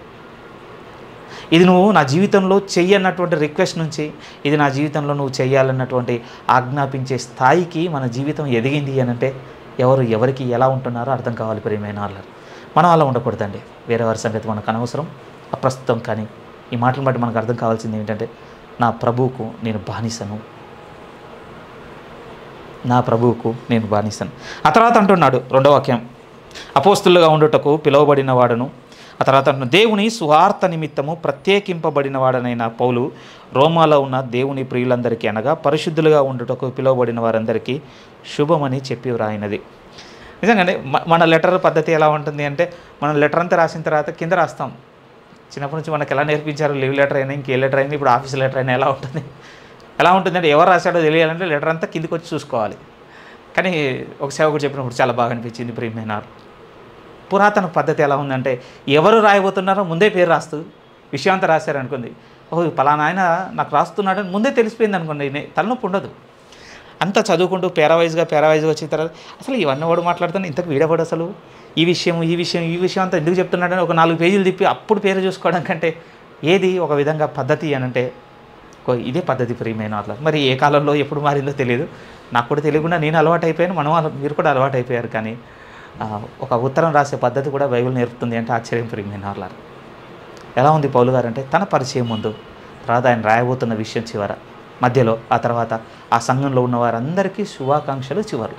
ఇది నువ్వు నా జీవితంలో చెయ్యన్నటువంటి రిక్వెస్ట్ నుంచి ఇది నా జీవితంలో నువ్వు చెయ్యాలన్నటువంటి ఆజ్ఞాపించే స్థాయికి మన జీవితం ఎదిగింది అని అంటే ఎవరు ఎవరికి ఎలా ఉంటున్నారో అర్థం కావాలి ప్రియమైన వాళ్ళారు మనం అలా ఉండకూడదండి వేరే వారి సంగతి మనకు అనవసరం అప్రస్తుతం కానీ ఈ మాటలను బట్టి మనకు అర్థం కావాల్సింది ఏంటంటే నా ప్రభువుకు నేను బానిసను నా ప్రభువుకు నేను బానిసను ఆ తర్వాత అంటున్నాడు రెండో వాక్యం అపోస్తులుగా ఉండుటకు పిలువబడిన వాడును ఆ తర్వాత అంటున్నాడు దేవుని సువార్త నిమిత్తము ప్రత్యేకింపబడిన వాడనైన పౌలు రోమాలో ఉన్న దేవుని ప్రియులందరికీ అనగా పరిశుద్ధులుగా ఉండుటకు పిలువబడిన వారందరికీ శుభమని చెప్పి వ్రాయినది నిజంగానే మ- మన లెటర్ పద్ధతి ఎలా ఉంటుంది అంటే మనం లెటర్ అంతా రాసిన తర్వాత కింద రాస్తాం చిన్నప్పటి నుంచి మనకు ఎలా నేర్పించారు లీవ్ లెటర్ అయినా ఇంకే లెటర్ అయినా ఇప్పుడు ఆఫీస్ లెటర్ అయినా ఎలా ఉంటుంది ఎలా ఉంటుందంటే ఎవరు రాశాడో తెలియాలంటే లెటర్ అంతా కిందికి వచ్చి చూసుకోవాలి కానీ ఒక సేవకుడు చెప్పినప్పుడు చాలా బాగా అనిపించింది ప్రియమైన పురాతన పద్ధతి ఎలా ఉందంటే ఎవరు రాయబోతున్నారో ముందే పేరు రాస్తూ విషయం అంతా రాశారనుకుంది ఓ పలానా ఆయన నాకు రాస్తున్నాడని ముందే తెలిసిపోయింది అనుకోండి నే- తలనొప్పి ఉండదు అంతా చదువుకుంటూ పేరావైజ్గా పేరావైజ్గా వచ్చిన తర్వాత అసలు ఇవన్నీ వాడు మాట్లాడుతాను ఇంతకు వీడవాడు అసలు ఈ విషయం ఈ విషయం ఈ విషయం అంతా ఎందుకు చెప్తున్నాడని ఒక నాలుగు పేజీలు తిప్పి అప్పుడు పేరు చూసుకోవడం కంటే ఏది ఒక విధంగా పద్ధతి అని అంటే కో- ఇదే పద్ధతి ప్రియమైన అట్లా మరి ఏ కాలంలో ఎప్పుడు మారిందో తెలియదు నాకు కూడా తెలియకుండా నేను అలవాటు అయిపోయాను మనం అల- మీరు కూడా అలవాటు అయిపోయారు కానీ ఆ, ఒక ఉత్తరం రాసే పద్ధతి కూడా బైబిల్ నేర్పుతుంది అంటే ఆశ్చర్యం ప్రియమైన వాళ్ళ ఎలా ఉంది పౌలు గారు అంటే తన పరిచయం ముందు తర్వాత ఆయన రాయబోతున్న విషయం చివర మధ్యలో ఆ తర్వాత ఆ సంఘంలో ఉన్న వారందరికీ శుభాకాంక్షలు చివరిలో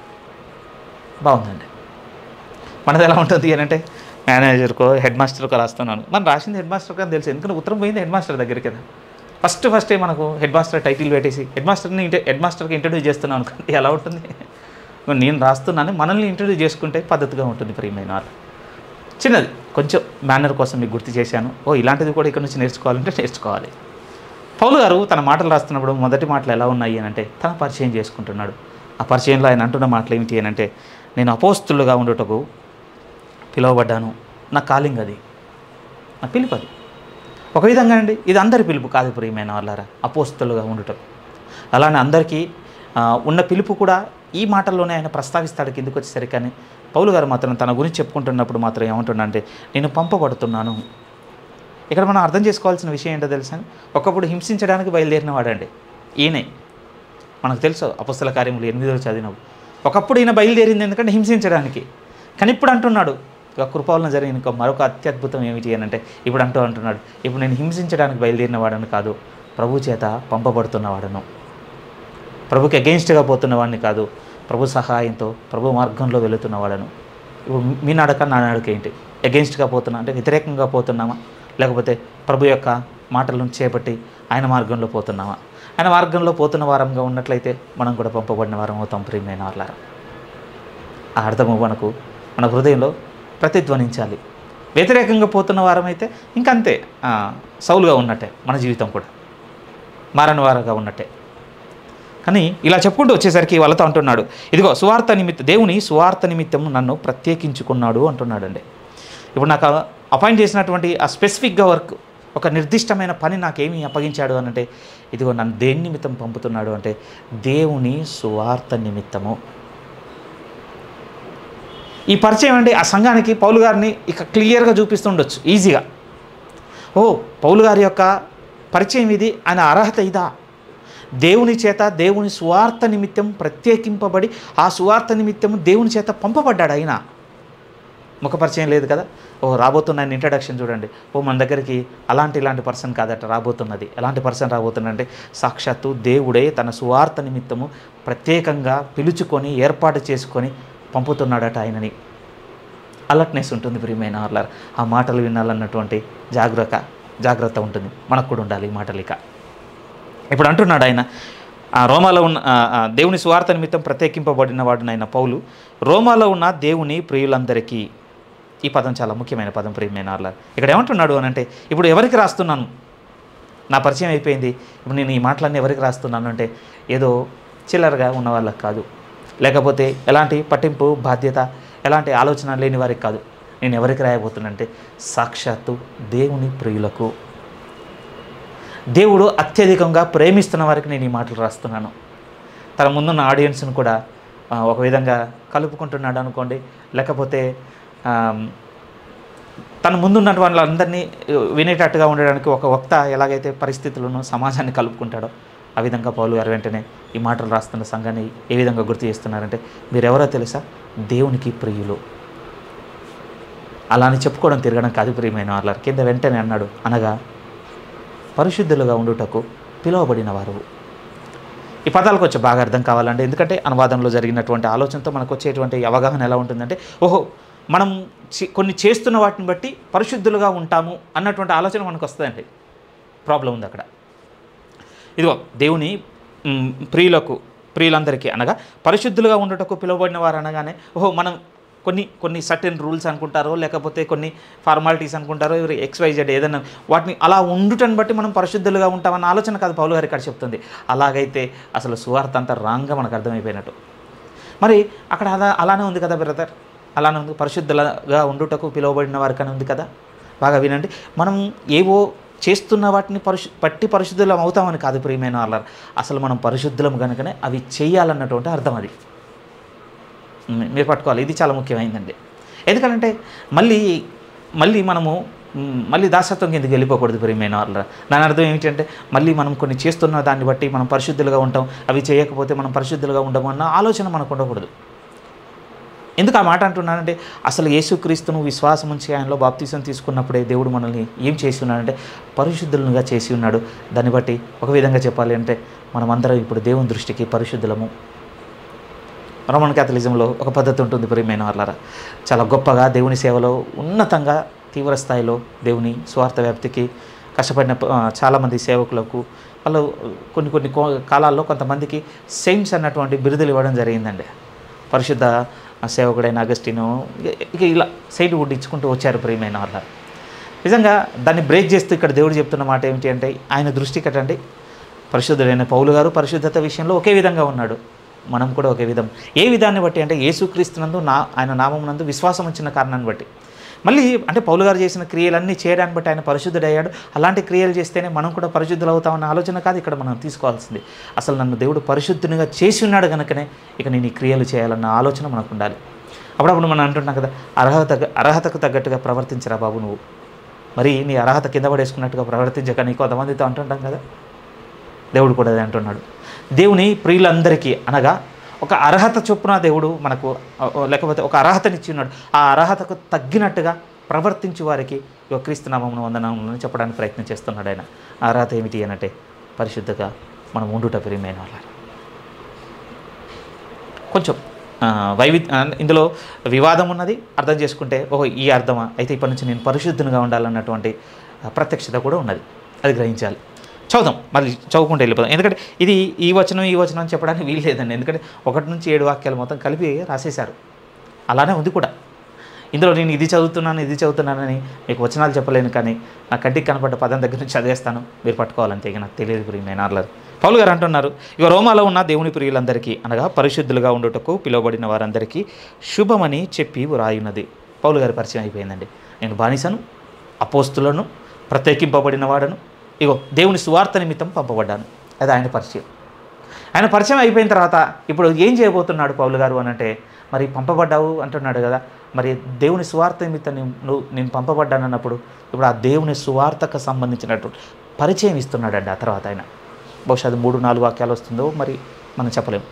బాగుందండి మనది ఎలా ఉంటుంది అని అంటే మేనేజర్కో హెడ్ మాస్టర్కో రాస్తున్నాను మనం రాసింది హెడ్ మాస్టర్ అని తెలుసు ఎందుకంటే ఉత్తరం పోయింది హెడ్ మాస్టర్ దగ్గరికి కదా ఫస్ట్ ఫస్టే మనకు హెడ్ మాస్టర్ టైటిల్ పెట్టేసి హెడ్ మాస్టర్ని ఇంటర్ హెడ్ మాస్టర్కి ఇంట్రడ్యూస్ చేస్తున్నాను అనుకోండి ఎలా ఉంటుంది నేను రాస్తున్నాను మనల్ని ఇంట్రడ్యూస్ చేసుకుంటే పద్ధతిగా ఉంటుంది ప్రియమైన వాళ్ళు చిన్నది కొంచెం మేనర్ కోసం మీకు గుర్తు చేశాను ఓ ఇలాంటిది కూడా ఇక్కడ నుంచి నేర్చుకోవాలంటే నేర్చుకోవాలి పౌలు గారు తన మాటలు రాస్తున్నప్పుడు మొదటి మాటలు ఎలా ఉన్నాయి అని అంటే తన పరిచయం చేసుకుంటున్నాడు ఆ పరిచయంలో ఆయన అంటున్న మాటలు ఏమిటి అని అంటే నేను అపోస్తులుగా ఉండుటకు పిలువబడ్డాను నా కాలింగ్ అది నా పిలుపు అది ఒక విధంగా అండి ఇది అందరి పిలుపు కాదు ప్రియమైన వాళ్ళారా అపోస్తులుగా ఉండటం అలానే అందరికీ ఆ, ఉన్న పిలుపు కూడా ఈ మాటల్లోనే ఆయన ప్రస్తావిస్తాడు కిందకు వచ్చేసరికి కానీ పౌలు గారు మాత్రం తన గురించి చెప్పుకుంటున్నప్పుడు మాత్రం ఏమంటున్నా అంటే నేను పంపబడుతున్నాను ఇక్కడ మనం అర్థం చేసుకోవాల్సిన విషయం ఏంటో తెలుసా ఒకప్పుడు హింసించడానికి బయలుదేరిన వాడండి ఈయనే మనకు తెలుసు అపస్తుల కార్యములు ఎనిమిదిలో చదివినప్పుడు ఒకప్పుడు ఈయన బయలుదేరింది ఎందుకంటే హింసించడానికి కానీ ఇప్పుడు అంటున్నాడు ఇక కృపావలన జరిగిన ఇంకో మరొక అత్యద్భుతం ఏమిటి అని అంటే ఇప్పుడు అంటూ అంటున్నాడు ఇప్పుడు నేను హింసించడానికి బయలుదేరిన వాడను కాదు ప్రభు చేత పంపబడుతున్నవాడను ప్రభుకి అగెయిన్స్ట్గా పోతున్న వాడిని కాదు ప్రభు సహాయంతో ప్రభు మార్గంలో వెళుతున్నవాడను ఇప్పుడు మీ నడక నా నడక ఏంటి అగెయిన్స్ట్గా పోతున్నా అంటే వ్యతిరేకంగా పోతున్నామా లేకపోతే ప్రభు యొక్క మాటలను చేపట్టి ఆయన మార్గంలో పోతున్నామా ఆయన మార్గంలో పోతున్న వారంగా ఉన్నట్లయితే మనం కూడా పంపబడిన వారం అవుతాం ప్రియమైన వాళ్ళారా ఆ అర్థము మనకు మన హృదయంలో ప్రతిధ్వనించాలి వ్యతిరేకంగా పోతున్న వారమైతే ఇంకంతే ఆ, సౌలుగా ఉన్నట్టే మన జీవితం కూడా మారని వారుగా ఉన్నట్టే కానీ ఇలా చెప్పుకుంటూ వచ్చేసరికి వాళ్ళతో అంటున్నాడు ఇదిగో సువార్త నిమిత్తం దేవుని సువార్త నిమిత్తం నన్ను ప్రత్యేకించుకున్నాడు అంటున్నాడండి ఇప్పుడు నాకు అపాయింట్ చేసినటువంటి ఆ స్పెసిఫిక్గా వర్క్ ఒక నిర్దిష్టమైన పని నాకేమి అప్పగించాడు అని అంటే ఇదిగో నన్ను దేని నిమిత్తం పంపుతున్నాడు అంటే దేవుని సువార్త నిమిత్తము ఈ పరిచయం అండి ఆ సంఘానికి పౌలు గారిని ఇక క్లియర్గా చూపిస్తుండొచ్చు ఈజీగా ఓ పౌలు గారి యొక్క పరిచయం ఇది ఆయన అర్హత ఇదా దేవుని చేత దేవుని సువార్త నిమిత్తం ప్రత్యేకింపబడి ఆ సువార్త నిమిత్తం దేవుని చేత పంపబడ్డాడు ఆయన ముఖ పరిచయం లేదు కదా ఓ రాబోతున్న ఆయన ఇంట్రడక్షన్ చూడండి ఓ మన దగ్గరికి అలాంటి ఇలాంటి పర్సన్ కాదట రాబోతున్నది ఎలాంటి పర్సన్ రాబోతుందంటే సాక్షాత్తు దేవుడే తన సువార్త నిమిత్తము ప్రత్యేకంగా పిలుచుకొని ఏర్పాటు చేసుకొని పంపుతున్నాడట ఆయనని అలర్ట్నెస్ ఉంటుంది ప్రియమైన వాళ్ళ ఆ మాటలు వినాలన్నటువంటి జాగ్రత్త జాగ్రత్త ఉంటుంది మనకు కూడా ఉండాలి ఈ మాటలు ఇక ఇప్పుడు అంటున్నాడు ఆయన ఆ రోమాలో ఉన్న ఆ, ఆ, దేవుని స్వార్థ నిమిత్తం ప్రత్యేకింపబడిన వాడునైన పౌలు రోమాలో ఉన్న దేవుని ప్రియులందరికీ ఈ పదం చాలా ముఖ్యమైన పదం ప్రియమైన వాళ్ళ ఇక్కడ ఏమంటున్నాడు అని అంటే ఇప్పుడు ఎవరికి రాస్తున్నాను నా పరిచయం అయిపోయింది ఇప్పుడు నేను ఈ మాటలన్నీ ఎవరికి రాస్తున్నాను అంటే ఏదో చిల్లరగా ఉన్న వాళ్ళకి కాదు లేకపోతే ఎలాంటి పట్టింపు బాధ్యత ఎలాంటి ఆలోచన లేని వారికి కాదు నేను ఎవరికి రాయబోతున్నానంటే సాక్షాత్తు దేవుని ప్రియులకు దేవుడు అత్యధికంగా ప్రేమిస్తున్న వారికి నేను ఈ మాటలు రాస్తున్నాను తన ముందున్న ఆడియన్స్ని కూడా ఆ, ఒక విధంగా కలుపుకుంటున్నాడు అనుకోండి లేకపోతే ఆమ్, తన ముందున్న వాళ్ళందరినీ వినేటట్టుగా ఉండడానికి ఒక వక్త ఎలాగైతే పరిస్థితులను సమాజాన్ని కలుపుకుంటాడో ఆ విధంగా పౌలు గారు వెంటనే ఈ మాటలు రాస్తున్న సంఘాన్ని ఏ విధంగా గుర్తు చేస్తున్నారంటే మీరెవరో తెలుసా దేవునికి ప్రియులు అలా అని చెప్పుకోవడం తిరగడం కాదు ప్రియమైన వాళ్ళ కింద వెంటనే అన్నాడు అనగా పరిశుద్ధులుగా ఉండుటకు పిలువబడిన వారు ఈ పదాలకు వచ్చే బాగా అర్థం కావాలంటే ఎందుకంటే అనువాదంలో జరిగినటువంటి ఆలోచనతో మనకు వచ్చేటువంటి అవగాహన ఎలా ఉంటుందంటే ఓహో మనం చి- కొన్ని చేస్తున్న వాటిని బట్టి పరిశుద్ధులుగా ఉంటాము అన్నటువంటి ఆలోచన మనకు వస్తుందండి ప్రాబ్లం ఉంది అక్కడ ఇదిగో దేవుని మ్, ప్రియులకు ప్రియులందరికీ అనగా పరిశుద్ధులుగా ఉండటకు పిలువబడిన వారు అనగానే ఓహో మనం కొన్ని కొన్ని సర్టెన్ రూల్స్ అనుకుంటారో లేకపోతే కొన్ని ఫార్మాలిటీస్ అనుకుంటారో ఎవరు ఎక్స్వైజెడ్ ఏదైనా వాటిని అలా ఉండుటని బట్టి మనం పరిశుద్ధులుగా ఉంటామన్న ఆలోచన కాదు పౌలు గారు ఇక్కడ చెప్తుంది అలాగైతే అసలు సువార్త అంతా రాంగ్గా మనకు అర్థమైపోయినట్టు మరి అక్కడ అలా అలానే ఉంది కదా బ్రదర్ అలానే ఉంది పరిశుద్ధులుగా ఉండుటకు పిలువబడిన వారికనే ఉంది కదా బాగా వినండి మనం ఏవో చేస్తున్న వాటిని పరిశు పట్టి పరిశుద్ధులం అవుతామని కాదు ప్రియమైన వాళ్ళ అసలు మనం పరిశుద్ధులం కనుకనే అవి చేయాలన్నటువంటి అర్థం అది ఉమ్, మీరు పట్టుకోవాలి ఇది చాలా ముఖ్యమైనదండి ఎందుకంటే మళ్ళీ మళ్ళీ మనము ఉమ్, మళ్ళీ దాసత్వం కిందకి వెళ్ళిపోకూడదు ప్రియమైన వాళ్ళ దాని అర్థం ఏమిటంటే మళ్ళీ మనం కొన్ని చేస్తున్న దాన్ని బట్టి మనం పరిశుద్ధులుగా ఉంటాం అవి చేయకపోతే మనం పరిశుద్ధులుగా ఉండము అన్న ఆలోచన మనకు ఉండకూడదు ఎందుకు ఆ మాట అంటున్నానంటే అసలు యేసుక్రీస్తును విశ్వాసం ఉంచి ఆయనలో బాప్తీసం తీసుకున్నప్పుడే దేవుడు మనల్ని ఏం చేసి ఉన్నాడంటే పరిశుద్ధులుగా చేసి ఉన్నాడు దాన్ని బట్టి ఒక విధంగా చెప్పాలి అంటే మనమందరం ఇప్పుడు దేవుని దృష్టికి పరిశుద్ధులము రోమన్ క్యాథలిజంలో ఒక పద్ధతి ఉంటుంది ప్రియమైన వాళ్ళారా చాలా గొప్పగా దేవుని సేవలో ఉన్నతంగా తీవ్ర స్థాయిలో దేవుని స్వార్థ వ్యాప్తికి కష్టపడిన ఆ, చాలామంది సేవకులకు వాళ్ళు కొన్ని కొన్ని కో- కాలాల్లో కొంతమందికి సెయింట్స్ అన్నటువంటి బిరుదులు ఇవ్వడం జరిగిందండి పరిశుద్ధ సేవకుడైన అగస్టిను ఇక- ఇక ఇలా సైడ్ వుడ్ ఇచ్చుకుంటూ వచ్చారు ప్రియమైన వాళ్ళ నిజంగా దాన్ని బ్రేక్ చేస్తూ ఇక్కడ దేవుడు చెప్తున్న మాట ఏమిటి అంటే ఆయన దృష్టి కట్టండి పరిశుద్ధుడైన పౌలు గారు పరిశుద్ధత విషయంలో ఒకే విధంగా ఉన్నాడు మనం కూడా ఒకే విధం ఏ విధాన్ని బట్టి అంటే యేసుక్రీస్తునందు నా ఆయన నామమునందు విశ్వాసం వచ్చిన కారణాన్ని బట్టి మళ్ళీ అంటే పౌలు గారు చేసిన క్రియలన్నీ చేయడాన్ని బట్టి ఆయన పరిశుద్ధుడయ్యాడు అలాంటి క్రియలు చేస్తేనే మనం కూడా పరిశుద్ధులు అవుతామన్న ఆలోచన కాదు ఇక్కడ మనం తీసుకోవాల్సింది అసలు నన్ను దేవుడు పరిశుద్ధునిగా చేసి ఉన్నాడు కనుకనే ఇక నేను ఈ క్రియలు చేయాలన్న ఆలోచన మనకు ఉండాలి అప్పుడప్పుడు మనం అంటున్నాం కదా అర్హత అర్హతకు తగ్గట్టుగా ప్రవర్తించరా బాబు నువ్వు మరి నీ అర్హత కింద పడేసుకున్నట్టుగా ప్రవర్తించక నీ కొంతమందితో అంటుంటాం కదా దేవుడు కూడా అదే అంటున్నాడు దేవుని ప్రియులందరికీ అనగా ఒక అర్హత చొప్పున దేవుడు మనకు ఆ, ఆ, లేకపోతే ఒక అర్హతనిచ్చి ఉన్నాడు ఆ అర్హతకు తగ్గినట్టుగా ప్రవర్తించే వారికి ఇక క్రీస్తునామమును వందనామములను చెప్పడానికి ప్రయత్నం చేస్తున్నాడు ఆయన ఆ అర్హత ఏమిటి అనంటే పరిశుద్ధగా మనం ఉండుట ప్రియమైన వాళ్ళ కొంచెం ఆ, వైవి ఆ, ఇందులో వివాదం ఉన్నది అర్థం చేసుకుంటే ఓహో ఈ అర్థమా అయితే ఇప్పటి నుంచి నేను పరిశుద్ధునిగా ఉండాలన్నటువంటి ఆ, ప్రత్యక్షత కూడా ఉన్నది అది గ్రహించాలి చదువుదాం మళ్ళీ చదువుకుంటూ వెళ్ళిపోదాం ఎందుకంటే ఇది ఈ వచనం ఈ వచనం అని చెప్పడానికి వీలు లేదండి ఎందుకంటే ఒకటి నుంచి ఏడు వాక్యాలు మొత్తం కలిపి రాసేశారు అలానే ఉంది కూడా ఇందులో నేను ఇది చదువుతున్నాను ఇది చదువుతున్నానని మీకు వచనాలు చెప్పలేను కానీ నా కంటికి కనపడ్డ పదం దగ్గర నుంచి చదివేస్తాను మీరు పట్టుకోవాలంతే ఇక నాకు తెలియదు ప్రియమైన ఆర్లర్ పౌలు గారు అంటున్నారు ఇక రోమాలో ఉన్న దేవుని ప్రియులందరికీ అనగా పరిశుద్ధులుగా ఉండుటకు పిలువబడిన వారందరికీ శుభమని చెప్పి వ్రాయున్నది పౌలు గారి పరిచయం అయిపోయిందండి నేను బానిసను అపోస్తులను ప్రత్యేకింపబడిన వాడను ఇగో దేవుని సువార్త నిమిత్తం పంపబడ్డాను అది ఆయన పరిచయం ఆయన పరిచయం అయిపోయిన తర్వాత ఇప్పుడు ఏం చేయబోతున్నాడు పౌలు గారు అని అంటే మరి పంపబడ్డావు అంటున్నాడు కదా మరి దేవుని సువార్త నిమిత్తం నేను- నువ్వు నేను పంపబడ్డాను అన్నప్పుడు ఇప్పుడు ఆ దేవుని సువార్తకు సంబంధించినటువంటి పరిచయం ఇస్తున్నాడండి ఆ తర్వాత ఆయన బహుశా అది మూడు నాలుగు వాక్యాలు వస్తుందో మరి మనం చెప్పలేము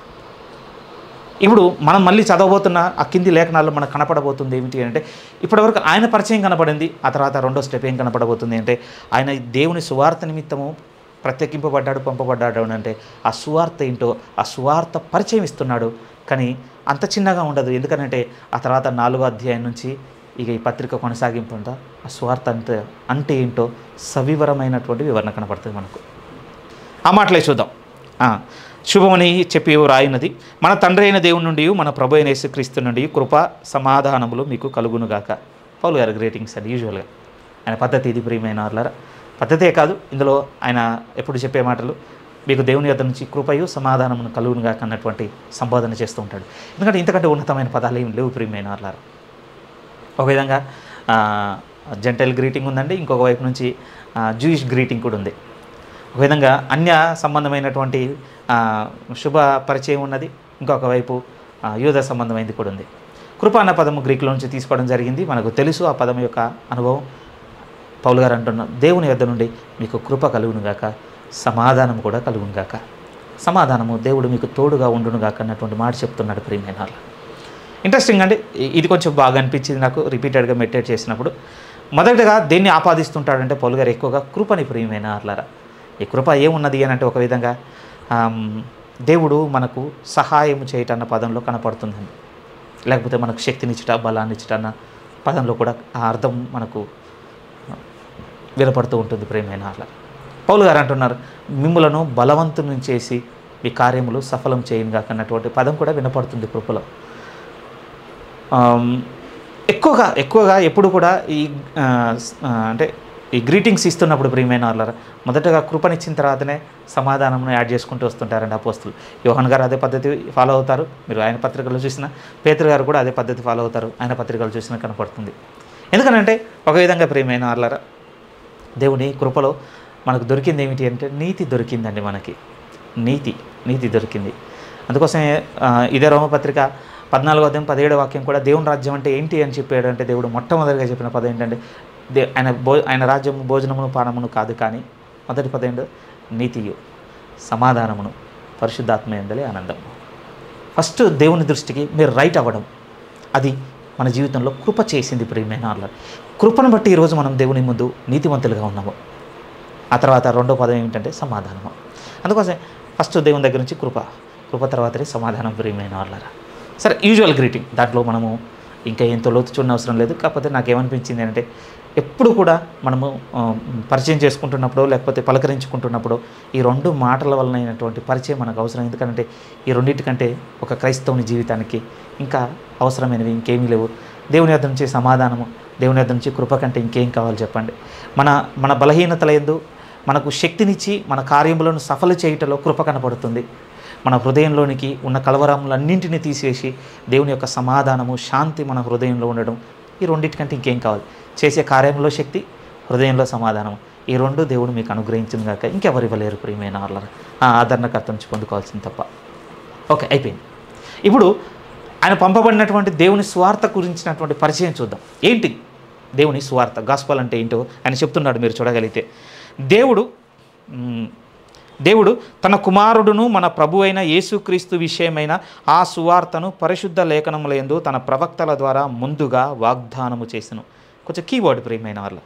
ఇప్పుడు మనం మళ్ళీ చదవబోతున్న ఆ కింది లేఖనాల్లో మనకు కనపడబోతుంది ఏమిటి అంటే ఇప్పటివరకు ఆయన పరిచయం కనపడింది ఆ తర్వాత రెండో స్టెప్ ఏం కనపడబోతుంది అంటే ఆయన దేవుని సువార్త నిమిత్తము ప్రత్యేకింపబడ్డాడు పంపబడ్డాడు అని అంటే ఆ సువార్త ఏంటో ఆ సువార్త పరిచయం ఇస్తున్నాడు కానీ అంత చిన్నగా ఉండదు ఎందుకనంటే ఆ తర్వాత నాలుగో అధ్యాయం నుంచి ఇక ఈ పత్రిక కొనసాగింపు ఉందా ఆ సువార్త అంటే అంటే ఏంటో సవివరమైనటువంటి వివరణ కనపడుతుంది మనకు ఆ మాటలే చూద్దాం ఆ, శుభమని చెప్పి రాయినది మన తండ్రి అయిన దేవుని నుండి మన ప్రభు అయిన యేసుక్రీస్తు నుండి కృప సమాధానములు మీకు కలుగునుగాక పౌలు గారి గ్రేటింగ్స్ అండి యూజువల్గా ఆయన పద్ధతి ఇది ప్రియమైన వాళ్ళారా పద్ధతే కాదు ఇందులో ఆయన ఎప్పుడు చెప్పే మాటలు మీకు దేవుని యొద్ద నుంచి కృపయు సమాధానమును కలుగునుగాక అన్నటువంటి సంబోధన చేస్తూ ఉంటాడు ఎందుకంటే ఇంతకంటే ఉన్నతమైన పదాలు ఏమి లేవు ప్రియమైన వాళ్ళారా ఒక విధంగా జెంటల్ గ్రీటింగ్ ఉందండి ఇంకొక వైపు నుంచి జూయిష్ గ్రీటింగ్ కూడా ఉంది ఒక విధంగా అన్య సంబంధమైనటువంటి ఆ, శుభ పరిచయం ఉన్నది ఇంకొక వైపు ఆ, యూద సంబంధమైనది కూడా ఉంది కృప అన్న పదము గ్రీకులో నుంచి తీసుకోవడం జరిగింది మనకు తెలుసు ఆ పదం యొక్క అనుభవం పౌలు గారు అంటున్న దేవుని యొద్ద నుండి మీకు కృప కలుగునుగాక సమాధానం కూడా కలుగునుగాక సమాధానము దేవుడు మీకు తోడుగా ఉండునుగాక అన్నటువంటి మాట చెప్తున్నాడు ప్రియమైన వాళ్ళు ఇంట్రెస్టింగ్ అండి ఇ- ఇది కొంచెం బాగా అనిపించింది నాకు రిపీటెడ్గా మెడిటేట్ చేసినప్పుడు మొదటగా దేన్ని ఆపాదిస్తుంటాడంటే పౌలు గారు ఎక్కువగా కృపని ప్రియమైన అట్లారా ఈ కృప ఏమున్నది అని అంటే ఒక విధంగా ఆమ్, దేవుడు మనకు సహాయం చేయటన్న పదంలో కనపడుతుందండి లేకపోతే మనకు శక్తినిచ్చుట బలాన్నిచ్చుట అన్న పదంలో కూడా ఆ అర్థం మనకు వినపడుతూ ఉంటుంది ప్రేమైన అట్లా పౌలు గారు అంటున్నారు మిమ్ములను బలవంతుని చేసి మీ కార్యములు సఫలం చేయను అన్నటువంటి పదం కూడా వినపడుతుంది కృపలో ఆమ్, ఎక్కువగా ఎక్కువగా ఎప్పుడు కూడా ఈ ఆ, స్- ఆ, అంటే ఈ గ్రీటింగ్స్ ఇస్తున్నప్పుడు ప్రియమైన వాళ్ళ మొదటగా కృపనిచ్చిన తర్వాతనే సమాధానంను యాడ్ చేసుకుంటూ వస్తుంటారండి అపోస్తులు యోహన్ గారు అదే పద్ధతి ఫాలో అవుతారు మీరు ఆయన పత్రికలు చూసిన పేతురు గారు కూడా అదే పద్ధతి ఫాలో అవుతారు ఆయన పత్రికలు చూసినా కనపడుతుంది ఎందుకనంటే ఒక విధంగా ప్రియమైన వాళ్ళరా దేవుని కృపలో మనకు దొరికింది ఏమిటి అంటే నీతి దొరికిందండి మనకి నీతి నీతి దొరికింది అందుకోసమే ఆ, ఇదే రోమపత్రిక పద్నాలుగో అధ్యాయం పదిహేడు వాక్యం కూడా దేవుని రాజ్యం అంటే ఏంటి అని చెప్పాడు అంటే దేవుడు మొట్టమొదటిగా చెప్పిన పదం ఏంటంటే దే ఆయన భో ఆయన రాజ్యము భోజనమును పానమును కాదు కానీ మొదటి పదం ఏంటో నీతియు సమాధానమును పరిశుద్ధాత్మ ఎందలే ఆనందం ఫస్ట్ దేవుని దృష్టికి మీరు రైట్ అవ్వడం అది మన జీవితంలో కృప చేసింది ప్రియమైన వాళ్ళ కృపను బట్టి ఈరోజు మనం దేవుని ముందు నీతివంతులుగా ఉన్నాము ఆ తర్వాత రెండో పదం ఏమిటంటే సమాధానము అందుకోసం ఫస్ట్ దేవుని దగ్గర నుంచి కృప కృప తర్వాతనే సమాధానం ప్రియమైన వాళ్ళరా సరే యూజువల్ గ్రీటింగ్ దాంట్లో మనము ఇంకా ఎంతో లోతు చూడని అవసరం లేదు కాకపోతే నాకేమనిపించింది అంటే ఎప్పుడు కూడా మనము ఆ, పరిచయం చేసుకుంటున్నప్పుడు లేకపోతే పలకరించుకుంటున్నప్పుడు ఈ రెండు మాటల వలన అయినటువంటి పరిచయం మనకు అవసరం ఎందుకంటే ఈ రెండింటికంటే ఒక క్రైస్తవుని జీవితానికి ఇంకా అవసరమైనవి ఇంకేమీ లేవు దేవుని యొద్ద నుంచి సమాధానము దేవుని యొద్ద నుంచి కృప కంటే ఇంకేం కావాలి చెప్పండి మన మన బలహీనతల ఎందు మనకు శక్తినిచ్చి మన కార్యములను సఫల చేయుటలో కృప కనపడుతుంది మన హృదయంలోనికి ఉన్న కలవరములన్నింటినీ తీసేసి దేవుని యొక్క సమాధానము శాంతి మన హృదయంలో ఉండడం ఈ రెండింటికంటే ఇంకేం కావాలి చేసే కార్యంలో శక్తి హృదయంలో సమాధానం ఈ రెండు దేవుడు మీకు అనుగ్రహించింది కాక ఇంకెవరు ఇవ్వలేరు ప్రియమైన వాళ్ళ ఆ ఆదరణకర్త నుంచి పొందుకోవాల్సింది తప్ప ఓకే అయిపోయింది ఇప్పుడు ఆయన పంపబడినటువంటి దేవుని స్వార్థ గురించినటువంటి పరిచయం చూద్దాం ఏంటి దేవుని స్వార్థ గాస్పల్ అంటే ఏంటో ఆయన చెప్తున్నాడు మీరు చూడగలిగితే దేవుడు మ్, దేవుడు తన కుమారుడును మన ప్రభు అయిన యేసుక్రీస్తు విషయమైన ఆ సువార్తను పరిశుద్ధ లేఖనములందు తన ప్రవక్తల ద్వారా ముందుగా వాగ్దానము చేసెను కొంచెం కీవర్డ్ ప్రియమైన వాళ్ళ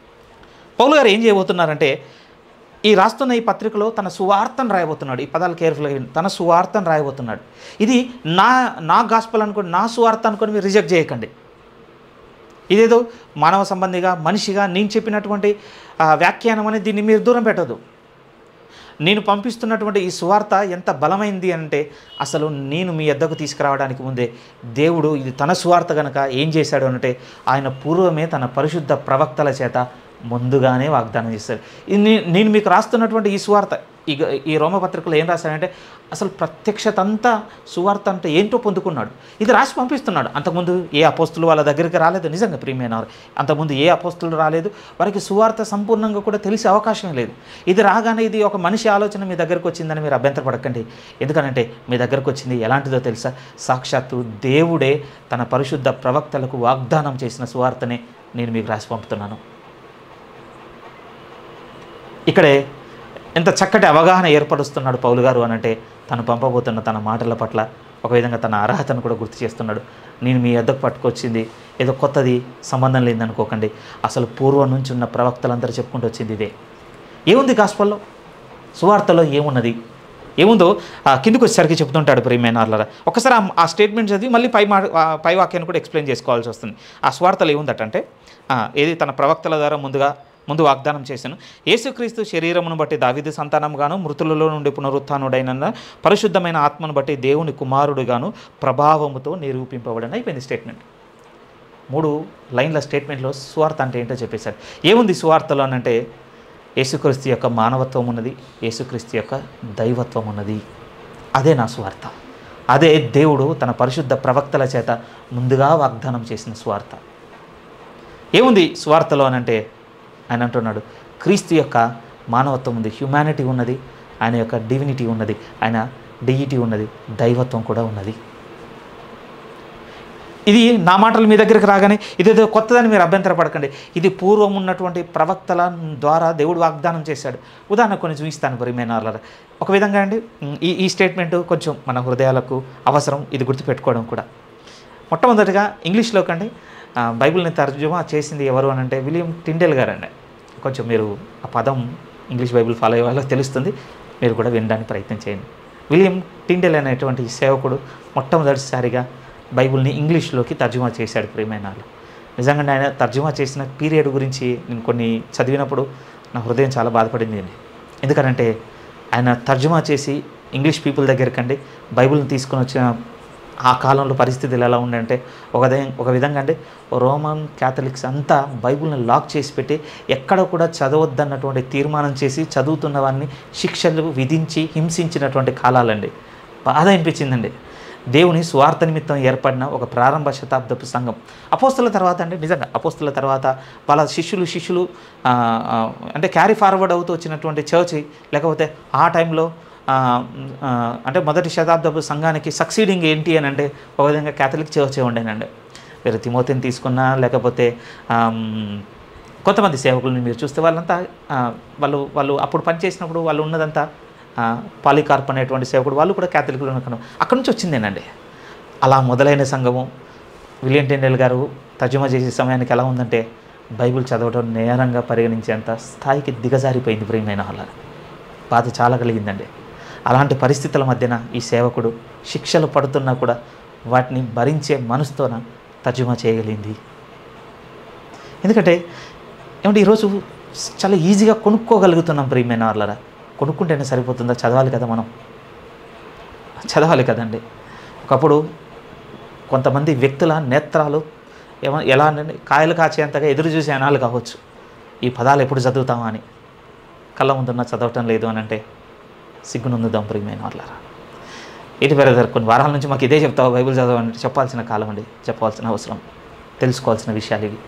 పౌలు గారు ఏం చేయబోతున్నారంటే ఈ రాస్తున్న ఈ పత్రికలో తన సువార్తను రాయబోతున్నాడు ఈ పదాలు కేర్ఫుల్గా వినండి. తన సువార్తను రాయబోతున్నాడు ఇది నా నా గాస్పల్ అనుకోని నా సువార్త అనుకొని మీరు రిజెక్ట్ చేయకండి ఇదేదో మానవ సంబంధిగా మనిషిగా నేను చెప్పినటువంటి ఆ, వ్యాఖ్యానం అనేది దీన్ని మీరు దూరం పెట్టదు నేను పంపిస్తున్నటువంటి ఈ సువార్త ఎంత బలమైంది అంటే అసలు నేను మీ వద్దకు తీసుకురావడానికి ముందే దేవుడు ఇది తన సువార్త కనుక ఏం చేశాడు అంటే ఆయన పూర్వమే తన పరిశుద్ధ ప్రవక్తల చేత ముందుగానే వాగ్దానం చేశాడు ఇది నే- నేను మీకు రాస్తున్నటువంటి ఈ సువార్త ఈ ఈ రోమపత్రికలో ఏం రాశాడంటే అసలు ప్రత్యక్షత అంతా సువార్త అంటే ఏంటో పొందుకున్నాడు ఇది రాసి పంపిస్తున్నాడు అంతకుముందు ఏ అపోస్తులు వాళ్ళ దగ్గరికి రాలేదు నిజంగా ప్రియమైన వారు. అంతకుముందు ఏ అపోస్తులు రాలేదు వారికి సువార్త సంపూర్ణంగా కూడా తెలిసే అవకాశం లేదు ఇది రాగానే ఇది ఒక మనిషి ఆలోచన మీ దగ్గరకు వచ్చిందని మీరు అభ్యంతరపడకండి ఎందుకనంటే మీ దగ్గరకు వచ్చింది ఎలాంటిదో తెలుసా సాక్షాత్తు దేవుడే తన పరిశుద్ధ ప్రవక్తలకు వాగ్దానం చేసిన సువార్తనే నేను మీకు రాసి పంపుతున్నాను ఇక్కడే ఎంత చక్కటి అవగాహన ఏర్పరుస్తున్నాడు పౌలు గారు అనంటే తను పంపబోతున్న తన మాటల పట్ల ఒక విధంగా తన అర్హతను కూడా గుర్తు చేస్తున్నాడు నేను మీ వద్దకు పట్టుకొచ్చింది ఏదో కొత్తది సంబంధం లేదనుకోకండి అసలు పూర్వం నుంచి ఉన్న ప్రవక్తలందరూ చెప్పుకుంటూ వచ్చింది ఇదే ఏముంది గాస్పల్లో సువార్తలో ఏమున్నది ఏముందో ఆ కిందికి వచ్చేసరికి చెప్తుంటాడు ప్రియమైన వాళ్ళరా ఒకసారి ఆ- ఆ స్టేట్మెంట్ చదివి మళ్ళీ పై మా ఆ పై వాక్యాన్ని కూడా ఎక్స్ప్లెయిన్ చేసుకోవాల్సి వస్తుంది ఆ స్వార్థలో ఏముందటంటే ఆ, ఏది తన ప్రవక్తల ద్వారా ముందుగా ముందు వాగ్దానం చేశాను యేసుక్రీస్తు శరీరమును బట్టి దావిది సంతానంగాను మృతులలో నుండి పునరుత్నుడైన పరిశుద్ధమైన ఆత్మను బట్టి దేవుని కుమారుడుగాను ప్రభావముతో నిరూపింపబడని అయిపోయింది స్టేట్మెంట్ మూడు లైన్ల స్టేట్మెంట్లో సువార్త అంటే ఏంటో చెప్పేశారు ఏముంది సువార్తలో అని అంటే యేసుక్రీస్తు యొక్క మానవత్వం ఉన్నది యేసుక్రీస్తు యొక్క దైవత్వం ఉన్నది అదే నా సువార్త అదే దేవుడు తన పరిశుద్ధ ప్రవక్తల చేత ముందుగా వాగ్దానం చేసిన సువార్త ఏముంది సువార్తలో అని అంటే ఆయన అంటున్నాడు క్రీస్తు యొక్క మానవత్వం ఉంది హ్యుమానిటీ ఉన్నది ఆయన యొక్క డివినిటీ ఉన్నది ఆయన డియిటీ ఉన్నది దైవత్వం కూడా ఉన్నది ఇది నా మాటలు మీ దగ్గరికి రాగానే ఇదేదో కొత్తదని మీరు అభ్యంతరపడకండి ఇది పూర్వం ఉన్నటువంటి ప్రవక్తల ద్వారా దేవుడు వాగ్దానం చేశాడు ఉదాహరణ కొన్ని చూపిస్తాను పరిమేనాల ఒక విధంగా అండి ఈ ఈ స్టేట్మెంట్ కొంచెం మన హృదయాలకు అవసరం ఇది గుర్తుపెట్టుకోవడం కూడా మొట్టమొదటిగా ఇంగ్లీష్లో కండి ఆ, బైబిల్ని తర్జుమా చేసింది ఎవరు అని అంటే విలియం టిండెల్ గారు అండి కొంచెం మీరు ఆ పదం ఇంగ్లీష్ బైబిల్ ఫాలో అయ్యే వాళ్ళకి తెలుస్తుంది మీరు కూడా వినడానికి ప్రయత్నం చేయండి విలియం టిండెల్ అనేటువంటి ఈ సేవకుడు మొట్టమొదటిసారిగా బైబిల్ని ఇంగ్లీష్లోకి తర్జుమా చేశాడు ప్రియమైన వాళ్ళు నిజంగా ఆయన తర్జుమా చేసిన పీరియడ్ గురించి నేను కొన్ని చదివినప్పుడు నా హృదయం చాలా బాధపడింది అండి ఎందుకనంటే ఆయన తర్జుమా చేసి ఇంగ్లీష్ పీపుల్ దగ్గరకండి బైబిల్ని తీసుకొని వచ్చిన ఆ కాలంలో పరిస్థితులు ఎలా ఉండంటే ఒక దే- ఒక విధంగా అంటే రోమన్ క్యాథలిక్స్ అంతా బైబిల్ని లాక్ చేసి పెట్టి ఎక్కడ కూడా చదవద్దన్నటువంటి తీర్మానం చేసి చదువుతున్న వారిని శిక్షలు విధించి హింసించినటువంటి కాలాలండి బాధ అనిపించిందండి దేవుని స్వార్థ నిమిత్తం ఏర్పడిన ఒక ప్రారంభ శతాబ్దపు సంఘం అపోస్తుల తర్వాత అంటే నిజంగా అపోస్తుల తర్వాత వాళ్ళ శిష్యులు శిష్యులు ఆ, ఆ, అంటే క్యారీ ఫార్వర్డ్ అవుతూ వచ్చినటువంటి చర్చ్ లేకపోతే ఆ టైంలో ఆ, ఆ, అంటే మొదటి శతాబ్దపు సంఘానికి సక్సీడింగ్ ఏంటి అని అంటే ఒక విధంగా క్యాథలిక్ చర్చే ఉండేనండి మీరు తిమోతిని తీసుకున్నా లేకపోతే ఆమ్, కొంతమంది సేవకులను మీరు చూస్తే వాళ్ళంతా ఆ, వాళ్ళు వాళ్ళు అప్పుడు పనిచేసినప్పుడు వాళ్ళు ఉన్నదంతా ఆ, పాలికార్ప్ అనేటువంటి సేవకుడు వాళ్ళు కూడా క్యాథలిక్లు అనుకున్నాం అక్కడి నుంచి వచ్చిందేనండి అలా మొదలైన సంఘము విలియం టెండెల్ గారు తర్జుమా చేసే సమయానికి ఎలా ఉందంటే బైబిల్ చదవడం నేరంగా పరిగణించేంత స్థాయికి దిగజారిపోయింది ప్రియమైన వాళ్ళ బాధ చాలా కలిగిందండి అలాంటి పరిస్థితుల మధ్యన ఈ సేవకుడు శిక్షలు పడుతున్నా కూడా వాటిని భరించే మనసుతోన తర్జుమా చేయగలిగింది ఎందుకంటే ఏమంటే ఈరోజు చాలా ఈజీగా కొనుక్కోగలుగుతున్నాం ప్రియమైన వాళ్ళరా కొనుక్కుంటేనే సరిపోతుందా చదవాలి కదా మనం చదవాలి కదండి ఒకప్పుడు కొంతమంది వ్యక్తుల నేత్రాలు ఏమ ఎలా అంటే కాయలు కాచేంతగా ఎదురు చూసే అనాలు కావచ్చు ఈ పదాలు ఎప్పుడు చదువుతామా అని కళ్ళ ముందున్న చదవటం లేదు అని అంటే సిగ్గునందుదాం ప్రియమైన వాళ్ళరా ఇటు బ్రదర్ కొన్ని వారాల నుంచి మాకు ఇదే చెప్తావు బైబిల్ చదవని చెప్పాల్సిన కాలం అండి చెప్పాల్సిన అవసరం తెలుసుకోవాల్సిన విషయాలు ఇవి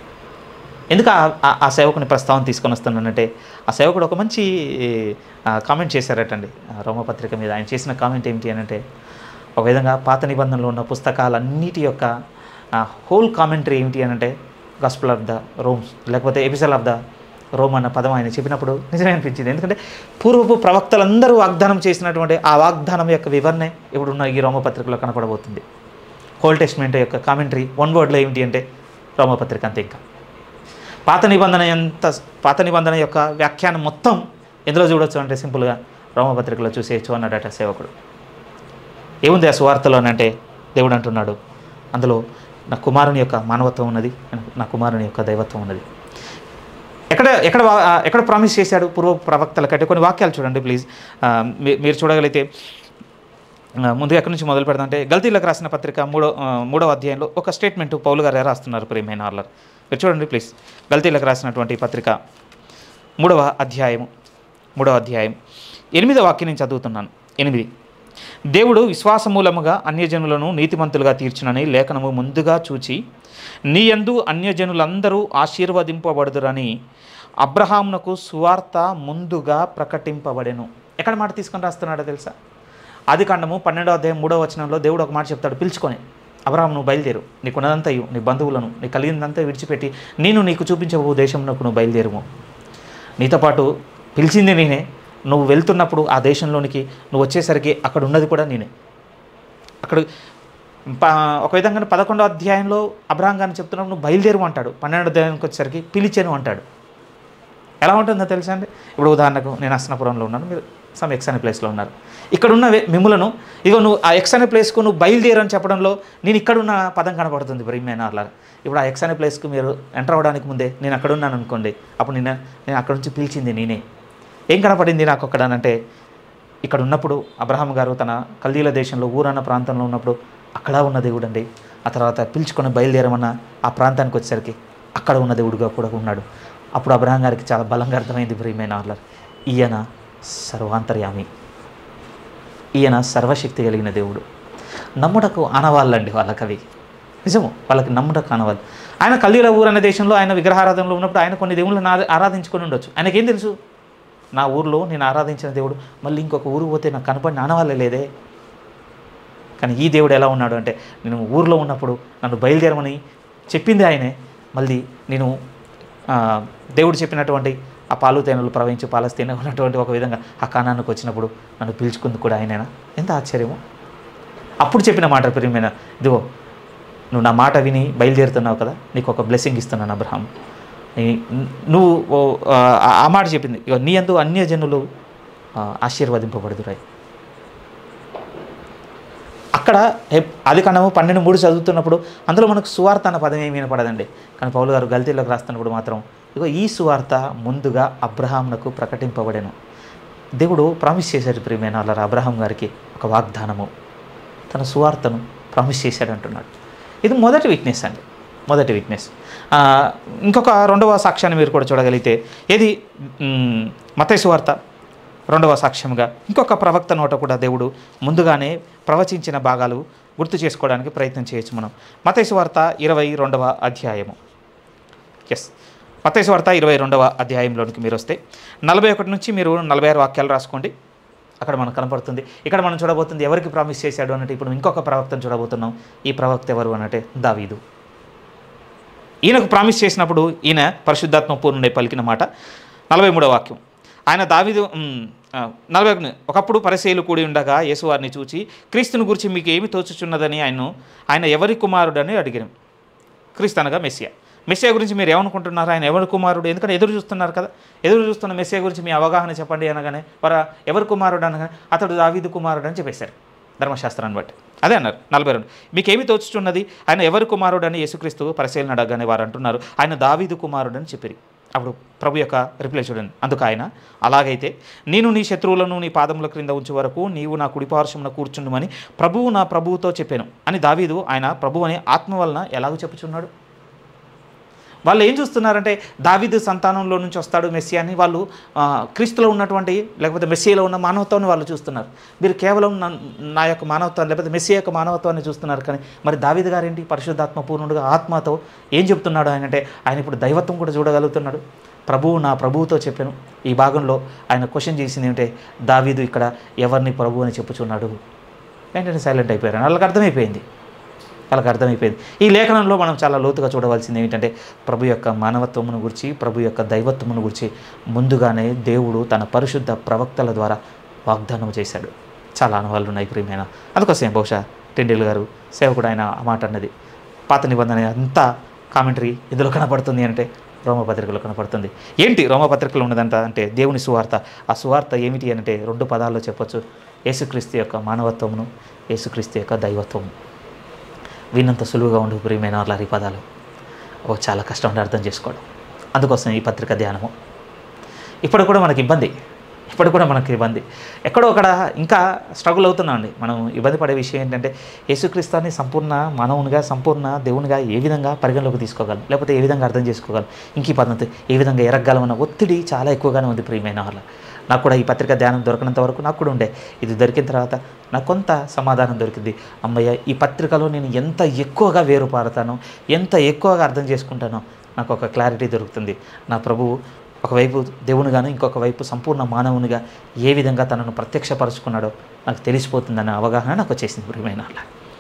ఎందుకు ఆ- ఆ- ఆ సేవకుని ప్రస్తావన తీసుకొని వస్తున్నానంటే ఆ సేవకుడు ఒక మంచి కామెంట్ చేశారటండి ఆ రోమపత్రిక మీద ఆయన చేసిన కామెంట్ ఏమిటి అని అంటే ఒక విధంగా పాత నిబంధనలో ఉన్న పుస్తకాలన్నిటి యొక్క హోల్ కామెంటరీ ఏమిటి అని అంటే గాస్పుల్ ఆఫ్ ద రోమ్స్ లేకపోతే ఎపిసల్ ఆఫ్ ద రోమ్ అన్న పదం ఆయన చెప్పినప్పుడు నిజమే అనిపించింది ఎందుకంటే పూర్వపు ప్రవక్తలందరూ వాగ్దానం చేసినటువంటి ఆ వాగ్దానం యొక్క వివరణ ఇప్పుడున్న ఈ రోమపత్రికలో కనపడబోతుంది హోల్ టెస్ట్మెంట్ యొక్క కామెంటరీ వన్ వర్డ్లో ఏమిటి అంటే రోమపత్రిక అంతే ఇంకా పాత నిబంధన ఎంత పాత నిబంధన యొక్క వ్యాఖ్యానం మొత్తం ఎందులో చూడొచ్చు అంటే సింపుల్గా రోమపత్రికలో చూసేయచ్చు అన్నాడట సేవకుడు ఏముంది ఆ సువార్తలో అని అంటే దేవుడు అంటున్నాడు అందులో నా కుమారుని యొక్క మానవత్వం ఉన్నది నా కుమారుని యొక్క దైవత్వం ఉన్నది ఎక్కడ ఎక్కడ వా- ఆ, ఎక్కడ ప్రామిస్ చేశాడు పూర్వ ప్రవక్తల కంటే కొన్ని వాక్యాలు చూడండి ప్లీజ్ ఆ, మీ- మీరు చూడగలిగితే ఆ, ముందు ఎక్కడి నుంచి మొదలు పెడదాం అంటే గల్తీలకు రాసిన పత్రిక మూడో ఆ, మూడవ అధ్యాయంలో ఒక స్టేట్మెంట్ పౌలు గారు రాస్తున్నారు ప్రియమైన ఆర్లర్ మీరు చూడండి ప్లీజ్ గల్తీలకు రాసినటువంటి పత్రిక మూడవ అధ్యాయము మూడవ అధ్యాయం ఎనిమిదవ వాక్యం నేను చదువుతున్నాను ఎనిమిది దేవుడు విశ్వాసమూలముగా అన్యజనులను నీతిమంతులుగా తీర్చునని లేఖనము ముందుగా చూచి నీ యందు అన్యజనులందరూ ఆశీర్వదింపబడుదురని అబ్రహామునకు సువార్త ముందుగా ప్రకటింపబడెను ఎక్కడ మాట తీసుకొని రాస్తున్నాడో తెలుసా ఆది కాండము పన్నెండో అధ్యాయం మూడో వచనంలో దేవుడు ఒక మాట చెప్తాడు పిలుచుకొని అబ్రహాం నువ్వు బయలుదేరు నీకున్నదంతా ఇవ్వు నీ బంధువులను నీ కలిగిందంతా విడిచిపెట్టి నేను నీకు చూపించబో దేశంలోకి నువ్వు బయలుదేరుము నీతో పాటు పిలిచింది నేనే నువ్వు వెళ్తున్నప్పుడు ఆ దేశంలోనికి నువ్వు వచ్చేసరికి అక్కడ ఉన్నది కూడా నేనే అక్కడ ప- ఒక విధంగా పదకొండో అధ్యాయంలో అబ్రహాం గారిని చెప్తున్నప్పుడు నువ్వు బయలుదేరు అంటాడు పన్నెండో అధ్యాయానికి వచ్చేసరికి పిలిచాను అంటాడు ఎలా ఉంటుందో తెలుసా అండి ఇప్పుడు ఉదాహరణకు నేను అస్నాపురంలో ఉన్నాను మీరు సమ్ ఎక్స్ అనే ప్లేస్లో ఉన్నారు ఇక్కడ ఉన్న వే- మిమ్ములను ఇగో నువ్వు ఆ ఎక్స్ అనే ప్లేస్కు నువ్వు బయలుదేరు అని చెప్పడంలో నేను ఇక్కడ ఉన్న పదం కనబడుతుంది ప్రియమైన అలా ఇప్పుడు ఆ ఎక్స్ అనే ప్లేస్కు మీరు ఎంటర్ అవ్వడానికి ముందే నేను అక్కడ ఉన్నాను అనుకోండి అప్పుడు నేను నేను అక్కడ నుంచి పిలిచింది నేనే ఏం కనపడింది నాకు అక్కడ అంటే ఇక్కడ ఉన్నప్పుడు అబ్రహాం గారు తన కల్దీల దేశంలో ఊరన్న ప్రాంతంలో ఉన్నప్పుడు అక్కడ ఉన్న దేవుడు అండి ఆ తర్వాత పిలుచుకొని బయలుదేరమన్న ఆ ప్రాంతానికి వచ్చేసరికి అక్కడ ఉన్న దేవుడుగా కూడా ఉన్నాడు అప్పుడు అబ్రహాం గారికి చాలా బలంగా అర్థమైంది ప్రియమైన ఆర్లర్ ఈయన సర్వాంతర్యామి ఈయన సర్వశక్తి కలిగిన దేవుడు నమ్ముటకు ఆనవాళ్ళండి వాళ్ళకి అవి నిజము వాళ్ళకి నమ్ముటకు ఆనవాళ్ళు ఆయన కల్దీల ఊరు అనే దేశంలో ఆయన విగ్రహారాధనలో ఉన్నప్పుడు ఆయన కొన్ని దేవుళ్ళని ఆ- ఆరాధించుకొని ఉండొచ్చు ఆయనకేం తెలుసు నా ఊర్లో నేను ఆరాధించిన దేవుడు మళ్ళీ ఇంకొక ఊరు పోతే నాకు కనపడిన ఆనవాళ్ళే లేదే కానీ ఈ దేవుడు ఎలా ఉన్నాడు అంటే నేను ఊర్లో ఉన్నప్పుడు నన్ను బయలుదేరమని చెప్పింది ఆయనే మళ్ళీ నేను ఆ, దేవుడు చెప్పినటువంటి ఆ పాలు తేనెలు ప్రవహించి పాలస్తీన ఉన్నటువంటి ఒక విధంగా ఆ కానానికి వచ్చినప్పుడు నన్ను పిలుచుకుంది కూడా ఆయనేనా ఎంత ఆశ్చర్యము అప్పుడు చెప్పిన మాట ప్రియమైన ఇదిగో నువ్వు నా మాట విని బయలుదేరుతున్నావు కదా నీకు ఒక బ్లెస్సింగ్ ఇస్తున్నాను అబ్రహాం నీ- నువ్వు ఓ- ఆ- ఆ మాట చెప్పింది ఇక నీ అందు అన్యజనులు ఆ, ఆశీర్వదింపబడుదురాయి అక్కడ అది కన్నము పన్నెండు మూడు చదువుతున్నప్పుడు అందులో మనకు సువార్త అన్న పదం ఏమీ వినపడదండి కానీ పౌలు గారు గల్తీలోకి రాస్తున్నప్పుడు మాత్రం ఇగో ఈ సువార్త ముందుగా అబ్రహాంనకు ప్రకటింపబడెను దేవుడు ప్రామిస్ చేశాడు ప్రియమైన అలా అబ్రహాం గారికి ఒక వాగ్దానము తన సువార్తను ప్రామిస్ చేశాడు అంటున్నాడు ఇది మొదటి వీక్నెస్ అండి మొదటి వీక్నెస్ ఆ, ఇంకొక రెండవ సాక్ష్యాన్ని మీరు కూడా చూడగలిగితే ఏది మ్, మత్తయి సువార్త రెండవ సాక్ష్యంగా ఇంకొక ప్రవక్త నోట కూడా దేవుడు ముందుగానే ప్రవచించిన భాగాలు గుర్తు చేసుకోవడానికి ప్రయత్నం చేయొచ్చు మనం మత్తయి సువార్త ఇరవై రెండవ అధ్యాయము ఎస్ మత్తయి సువార్త ఇరవై రెండవ అధ్యాయంలోనికి మీరు వస్తే నలభై ఒకటి నుంచి మీరు నలభై ఆరు వాక్యాలు రాసుకోండి అక్కడ మనకు కనపడుతుంది ఇక్కడ మనం చూడబోతుంది ఎవరికి ప్రామిస్ చేశాడు అన్నట్టు ఇప్పుడు ఇంకొక ప్రవక్తను చూడబోతున్నాం ఈ ప్రవక్త ఎవరు అన్నట్టే దావీదు ఈయనకు ప్రామిస్ చేసినప్పుడు ఈయన పరిశుద్ధాత్మ పూర్ణుడే పలికిన మాట నలభై మూడో వాక్యం ఆయన దావిదు నలభై ఒకటి ఒకప్పుడు పరిశీలు కూడి ఉండగా యేసువారిని చూచి క్రీస్తుని గురించి మీకు ఏమి తోచుచున్నదని ఆయన ఆయన ఎవరి కుమారుడని అడిగాను క్రీస్తు అనగా మెస్సియా మెస్సియా గురించి మీరు ఏమనుకుంటున్నారు ఆయన ఎవరి కుమారుడు ఎందుకంటే ఎదురు చూస్తున్నారు కదా ఎదురు చూస్తున్న మెస్సియా గురించి మీ అవగాహన చెప్పండి అనగానే వారు ఎవరి కుమారుడు అనగానే అతడు దావీదు కుమారుడు అని చెప్పేశారు ధర్మశాస్త్రాన్ని బట్టి అదే అన్నారు నలభై రెండు మీకు ఏమి తోచుచున్నది ఆయన ఎవరి కుమారుడు అని యేసుక్రీస్తు పరిశీలన అడగగానే వారు అంటున్నారు ఆయన దావీదు కుమారుడు అని చెప్పిరి అప్పుడు ప్రభు యొక్క రిప్లై చూడండి అందుకు ఆయన అలాగైతే నేను నీ శత్రువులను నీ పాదముల క్రింద ఉంచే వరకు నీవు నా కుడిపార్శ్వమున కూర్చుండుమని ప్రభువు నా ప్రభువుతో చెప్పాను అని దావీదు ఆయన ప్రభు అని ఆత్మ వలన ఎలాగో చెప్పుచున్నాడు వాళ్ళు ఏం చూస్తున్నారంటే దావీదు సంతానంలో నుంచి వస్తాడు మెస్సి అని వాళ్ళు ఆ, క్రీస్తులో ఉన్నటువంటి లేకపోతే మెస్సీలో ఉన్న మానవత్వాన్ని వాళ్ళు చూస్తున్నారు మీరు కేవలం నా నా యొక్క మానవత్వాన్ని లేకపోతే మెస్సీ యొక్క మానవత్వాన్ని చూస్తున్నారు కానీ మరి దావీదు గారేంటి పరిశుద్ధాత్మ పూర్ణుడుగా ఆత్మతో ఏం చెప్తున్నాడు ఆయన అంటే ఆయన ఇప్పుడు దైవత్వం కూడా చూడగలుగుతున్నాడు ప్రభువు నా ప్రభువుతో చెప్పాను ఈ భాగంలో ఆయన క్వశ్చన్ చేసింది ఏంటంటే దావీదు ఇక్కడ ఎవరిని ప్రభు అని చెప్పుచున్నాడు వెంటనే సైలెంట్ అయిపోయారు వాళ్ళకి అర్థమైపోయింది వాళ్ళకి అర్థమైపోయింది ఈ లేఖనంలో మనం చాలా లోతుగా చూడవలసింది ఏమిటంటే ప్రభు యొక్క మానవత్వమును గురించి ప్రభు యొక్క దైవత్వమును గురించి ముందుగానే దేవుడు తన పరిశుద్ధ ప్రవక్తల ద్వారా వాగ్దానం చేశాడు చాలా అనుభవాలు ఉన్నాయి ప్రియమైన అందుకోసమే బహుశా టెండిల్ గారు సేవకుడు ఆయన ఆ మాట అన్నది పాత నిబంధన అంతా కామెంటరీ ఇందులో కనపడుతుంది అంటే రోమపత్రికలో కనపడుతుంది ఏంటి రోమపత్రికలో ఉన్నదంట అంటే దేవుని సువార్త ఆ సువార్త ఏమిటి అంటే రెండు పదాల్లో చెప్పొచ్చు యేసుక్రీస్తు యొక్క మానవత్వమును యేసుక్రీస్తు యొక్క దైవత్వము విన్నంత సులువుగా ఉండు ప్రియమైన వాళ్ళ ఈ పదాలు ఓ చాలా కష్టం ఉండి అర్థం చేసుకోవడం అందుకోసం ఈ పత్రిక ధ్యానము ఇప్పుడు కూడా మనకి ఇబ్బంది ఇప్పుడు కూడా మనకి ఇబ్బంది ఎక్కడో అక్కడ ఇంకా స్ట్రగుల్ అవుతున్నాం అండి మనం ఇబ్బంది పడే విషయం ఏంటంటే యేసుక్రీస్తుని సంపూర్ణ మానవునిగా సంపూర్ణ దేవునిగా ఏ విధంగా పరిగణలోకి తీసుకోగలం లేకపోతే ఏ విధంగా అర్థం చేసుకోగలం ఇంక ఈ పద్ధతి ఏ విధంగా ఎరగగలం అన్న ఒత్తిడి చాలా ఎక్కువగానే ఉంది ప్రియమైన వాళ్ళ నాకు కూడా ఈ పత్రిక ధ్యానం దొరకనంత వరకు నాకు కూడా ఉండే ఇది దొరికిన తర్వాత నాకు కొంత సమాధానం దొరికింది అమ్మయ్య ఈ పత్రికలో నేను ఎంత ఎక్కువగా వేరుపారుతానో ఎంత ఎక్కువగా అర్థం చేసుకుంటానో నాకు ఒక క్లారిటీ దొరుకుతుంది నా ప్రభువు ఒకవైపు దేవునిగాను ఇంకొక వైపు సంపూర్ణ మానవునిగా ఏ విధంగా తనను ప్రత్యక్షపరుచుకున్నాడో నాకు తెలిసిపోతుందన్న అవగాహన నాకు వచ్చేసింది ప్రియమైన వాళ్ళ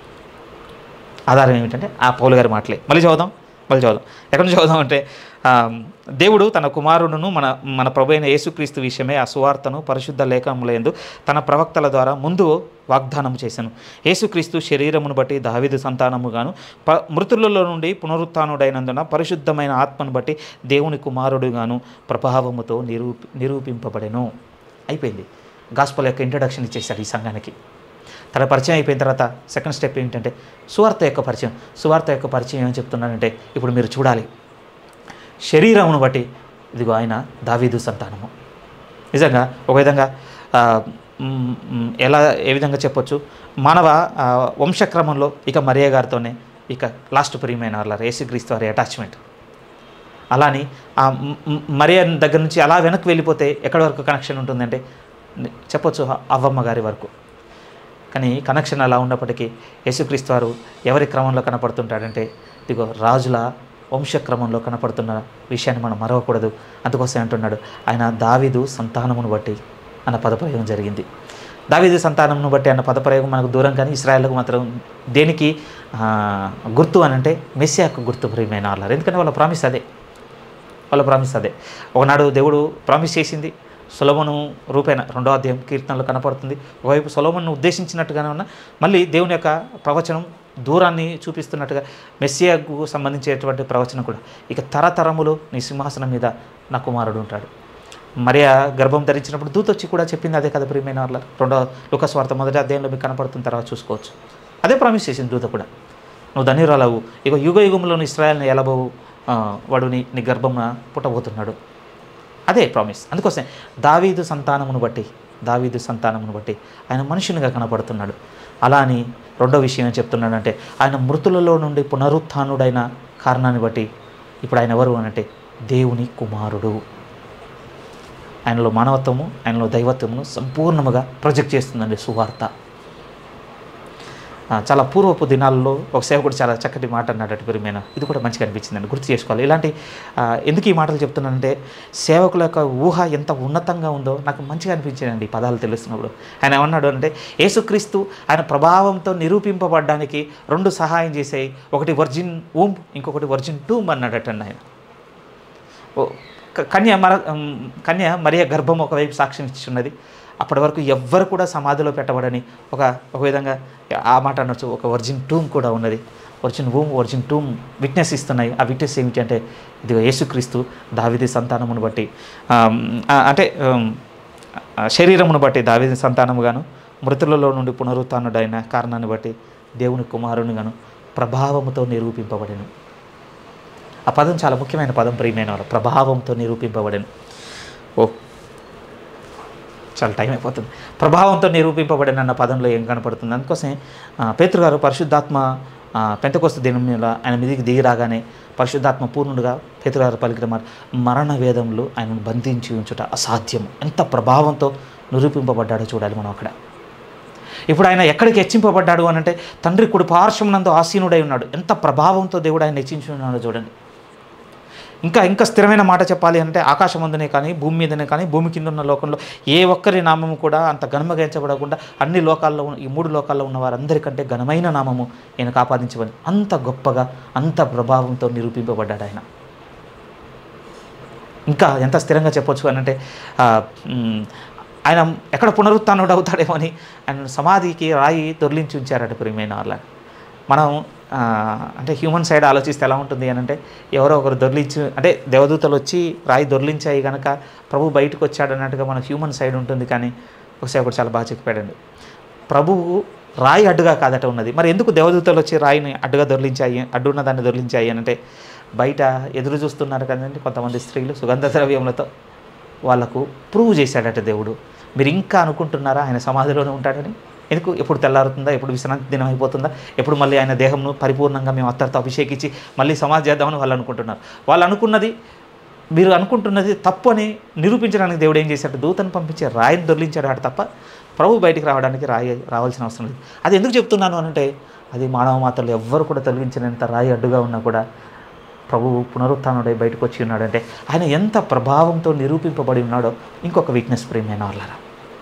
ఆధారం ఏమిటంటే ఆ పౌలు గారి మాటలే మళ్ళీ చదువుదాం మళ్ళీ చదువుదాం ఎక్కడి నుంచి చదువుదాం అంటే ఆ, దేవుడు తన కుమారుడును మన మన ప్రభు అయిన యేసుక్రీస్తు విషయమే ఆ సువార్తను పరిశుద్ధ లేఖములందు తన ప్రవక్తల ద్వారా ముందు వాగ్దానం చేశాను యేసుక్రీస్తు శరీరమును బట్టి దావిదు సంతానముగాను ప మృతులలో నుండి పునరుత్డైనందున పరిశుద్ధమైన ఆత్మను బట్టి దేవుని కుమారుడుగాను ప్రభావముతో నిరూపి నిరూపింపబడెను అయిపోయింది గాస్పల్ యొక్క ఇంట్రడక్షన్ ఇచ్చేశాడు ఈ సంఘానికి తన పరిచయం అయిపోయిన తర్వాత సెకండ్ స్టెప్ ఏంటంటే సువార్త యొక్క పరిచయం సువార్త యొక్క పరిచయం ఏమని చెప్తున్నానంటే ఇప్పుడు మీరు చూడాలి శరీరమును బట్టి ఇదిగో ఆయన దావీదు సంతానము నిజంగా ఒక విధంగా ఆ, మ్, మ్, ఎలా ఏ విధంగా చెప్పొచ్చు మానవ ఆ, వంశక్రమంలో ఇక మరియ గారితోనే ఇక లాస్ట్ ప్రియమైన వాళ్ళ యేసుక్రీస్తు వారి అటాచ్మెంట్ అలాని ఆ మ్- మ్- మరియ దగ్గర నుంచి అలా వెనక్కి వెళ్ళిపోతే ఎక్కడి వరకు కనెక్షన్ ఉంటుందంటే ని- చెప్పొచ్చు అవ్వమ్మ గారి వరకు కానీ కనెక్షన్ అలా ఉన్నప్పటికీ యేసుక్రీస్తు వారు ఎవరి క్రమంలో కనపడుతుంటాడంటే ఇదిగో రాజుల వంశక్రమంలో కనపడుతున్న విషయాన్ని మనం మరవకూడదు అందుకోసం అంటున్నాడు ఆయన దావీదు సంతానమును బట్టి అన్న పదప్రయోగం జరిగింది దావీదు సంతానమును బట్టి అన్న పదప్రయోగం మనకు దూరం కానీ ఇస్రాయల్కు మాత్రం దేనికి ఆ, గుర్తు అని అంటే మెస్సియాకు గుర్తు ప్రియమైన వాళ్ళారు ఎందుకంటే వాళ్ళ ప్రామిస్ అదే వాళ్ళ ప్రామిస్ అదే ఒకనాడు దేవుడు ప్రామిస్ చేసింది సొలమును రూపేణ రెండో అధ్యాయం కీర్తనలో కనపడుతుంది ఒకవైపు సొలమును ఉద్దేశించినట్టుగానే ఉన్న మళ్ళీ దేవుని యొక్క ప్రవచనం దూరాన్ని చూపిస్తున్నట్టుగా మెస్సియాకు సంబంధించేటువంటి ప్రవచనం కూడా ఇక తరతరములు నీ సింహాసనం మీద నా కుమారుడు ఉంటాడు మరియా గర్భం ధరించినప్పుడు దూత వచ్చి కూడా చెప్పింది అదే కదా ప్రియమైన వాళ్ళ రెండో లుకస్వార్త మొదటి అధ్యాయంలో మీకు కనపడుతున్న తర్వాత చూసుకోవచ్చు అదే ప్రామిస్ చేసింది దూత కూడా నువ్వు ధన్యురాలవు ఇక యుగ యుగంలోని ఇస్రాయల్ని ఎలబోవు ఆ, వాడు నీ నీ గర్భమున పుట్టబోతున్నాడు అదే ప్రామిస్ అందుకోసం దావీదు సంతానమును బట్టి దావీదు సంతానమును బట్టి ఆయన మనుషునిగా కనపడుతున్నాడు అలా అని రెండో విషయం ఏం చెప్తున్నాడంటే ఆయన మృతులలో నుండి పునరుత్థానుడైన కారణాన్ని బట్టి ఇప్పుడు ఆయన ఎవరు అనంటే దేవుని కుమారుడు ఆయనలో మానవత్వము ఆయనలో దైవత్వమును సంపూర్ణముగా ప్రొజెక్ట్ చేస్తుందండి సువార్త ఆ, చాలా పూర్వపు దినాల్లో ఒక సేవకుడు చాలా చక్కటి మాట అన్నాడట ప్రియమైన ఇది కూడా మంచిగా అనిపించిందండి గుర్తు చేసుకోవాలి ఇలాంటి ఆ, ఎందుకు ఈ మాటలు చెప్తున్నానంటే సేవకుల యొక్క ఊహ ఎంత ఉన్నతంగా ఉందో నాకు మంచిగా అనిపించిందండి ఈ పదాలు తెలుస్తున్నప్పుడు ఆయన ఏమన్నాడు అంటే యేసుక్రీస్తు ఆయన ప్రభావంతో నిరూపింపబడడానికి రెండు సహాయం చేసాయి ఒకటి వర్జిన్ ఊమ్ ఇంకొకటి వర్జిన్ టూమ్ అన్నాడటండి ఆయన ఓ క- కన్య మర ఉమ్, కన్య మరియ గర్భం ఒకవైపు సాక్ష్యం ఇచ్చున్నది అప్పటి వరకు ఎవ్వరు కూడా సమాధిలో పెట్టబడని ఒక ఒక విధంగా ఆ మాట అనొచ్చు ఒక వర్జిన్ టూమ్ కూడా ఉన్నది virgin womb virgin tomb witness ఇస్తున్నాయి ఆ విట్నెస్ ఏమిటి అంటే ఇది యేసుక్రీస్తు దావిది సంతానమును బట్టి ఆమ్, ఆ, అంటే ఆమ్, ఆ, శరీరమును బట్టి దావిది సంతానముగాను మృతులలో నుండి పునరుత్నుడైన కారణాన్ని బట్టి దేవుని కుమారునిగాను ప్రభావముతో నిరూపింపబడెను ఆ పదం చాలా ముఖ్యమైన పదం ప్రియమైన వారు ప్రభావంతో నిరూపింపబడను ఓ చాలా టైం అయిపోతుంది ప్రభావంతో నిరూపింపబడిన అన్న పదంలో ఏం కనపడుతుంది అందుకోసం ఆ, పేతురు గారు పరిశుద్ధాత్మ ఆ, పెంతకొస్త దినం మీద ఆయన మీదికి దిగి రాగానే పరిశుద్ధాత్మ పూర్ణుడుగా పేతురు గారు పలికిన మాట మరణ వేదములు ఆయనను బంధించి ఉంచుట అసాధ్యం ఎంత ప్రభావంతో నిరూపింపబడ్డాడో చూడాలి మనం అక్కడ ఇప్పుడు ఆయన ఎక్కడికి హెచ్చింపబడ్డాడు అని అంటే తండ్రి కుడి పార్శ్వమునందు ఆసీనుడై ఉన్నాడు ఎంత ప్రభావంతో దేవుడు ఆయన హెచ్చించి ఉన్నాడో చూడండి ఇంకా ఇంకా స్థిరమైన మాట చెప్పాలి అంటే ఆకాశం అందునే కానీ భూమి మీదనే కానీ భూమి కింద ఉన్న లోకంలో ఏ ఒక్కరి నామము కూడా అంత ఘనముగా ఎంచబడకుండా అన్ని లోకాల్లో ఉన్న- ఈ మూడు లోకాల్లో ఉన్న వారందరికంటే ఘనమైన నామము ఈయనకు ఆపాదించబడి అంత గొప్పగా అంత ప్రభావంతో నిరూపింపబడ్డాడు ఆయన ఇంకా ఎంత స్థిరంగా చెప్పొచ్చు అని అంటే ఆ, మ్, ఆయన ఎక్కడ పునరుత్నుడు అవుతాడేమో అని ఆయన సమాధికి రాయి దొర్లించి ఉంచారట ప్రియమైన వాళ్ళ మనం ఆ, అంటే హ్యూమన్ సైడ్ ఆలోచిస్తే ఎలా ఉంటుంది అని అంటే ఎవరో ఒకరు దొర్లించి అంటే దేవదూతలు వచ్చి రాయి దొర్లించాయి కనుక ప్రభు బయటకు వచ్చాడు అన్నట్టుగా మన హ్యూమన్ సైడ్ ఉంటుంది కానీ ఒకసారి ఒకటి చాలా బాగా చెప్పాడండి ప్రభువు రాయి అడ్డుగా కాదట ఉన్నది మరి ఎందుకు దేవదూతలు వచ్చి రాయిని అడ్డుగా దొర్లించాయి అడ్డున్న దాన్ని దొర్లించాయి అని అంటే బయట ఎదురు చూస్తున్నారు కదండి కొంతమంది స్త్రీలు సుగంధ ద్రవ్యములతో వాళ్ళకు ప్రూవ్ చేశాడట దేవుడు మీరు ఇంకా అనుకుంటున్నారా ఆయన సమాధిలోనే ఉంటాడని ఎందుకు ఎప్పుడు తెల్లారుతుందా ఎప్పుడు విశ్రాంతి దినం అయిపోతుందా ఎప్పుడు మళ్ళీ ఆయన దేహంను పరిపూర్ణంగా మేము అత్తరితో అభిషేకించి మళ్ళీ సమాధి చేద్దామని వాళ్ళు అనుకుంటున్నారు వాళ్ళు అనుకున్నది మీరు అనుకుంటున్నది తప్పు అని నిరూపించడానికి దేవుడు ఏం చేశాడు దూతను పంపించి రాయిని దొర్లించాడు ఆడ తప్ప ప్రభు బయటికి రావడానికి రాయి రావాల్సిన అవసరం లేదు అది ఎందుకు చెప్తున్నాను అంటే అది మానవ మాతలు ఎవ్వరు కూడా తొలగించినంత రాయి అడ్డుగా ఉన్నా కూడా ప్రభువు పునరుత్నుడై బయటకు వచ్చి ఉన్నాడంటే ఆయన ఎంత ప్రభావంతో నిరూపింపబడి ఉన్నాడో ఇంకొక వీక్నెస్ ప్రేమైన వాళ్ళరా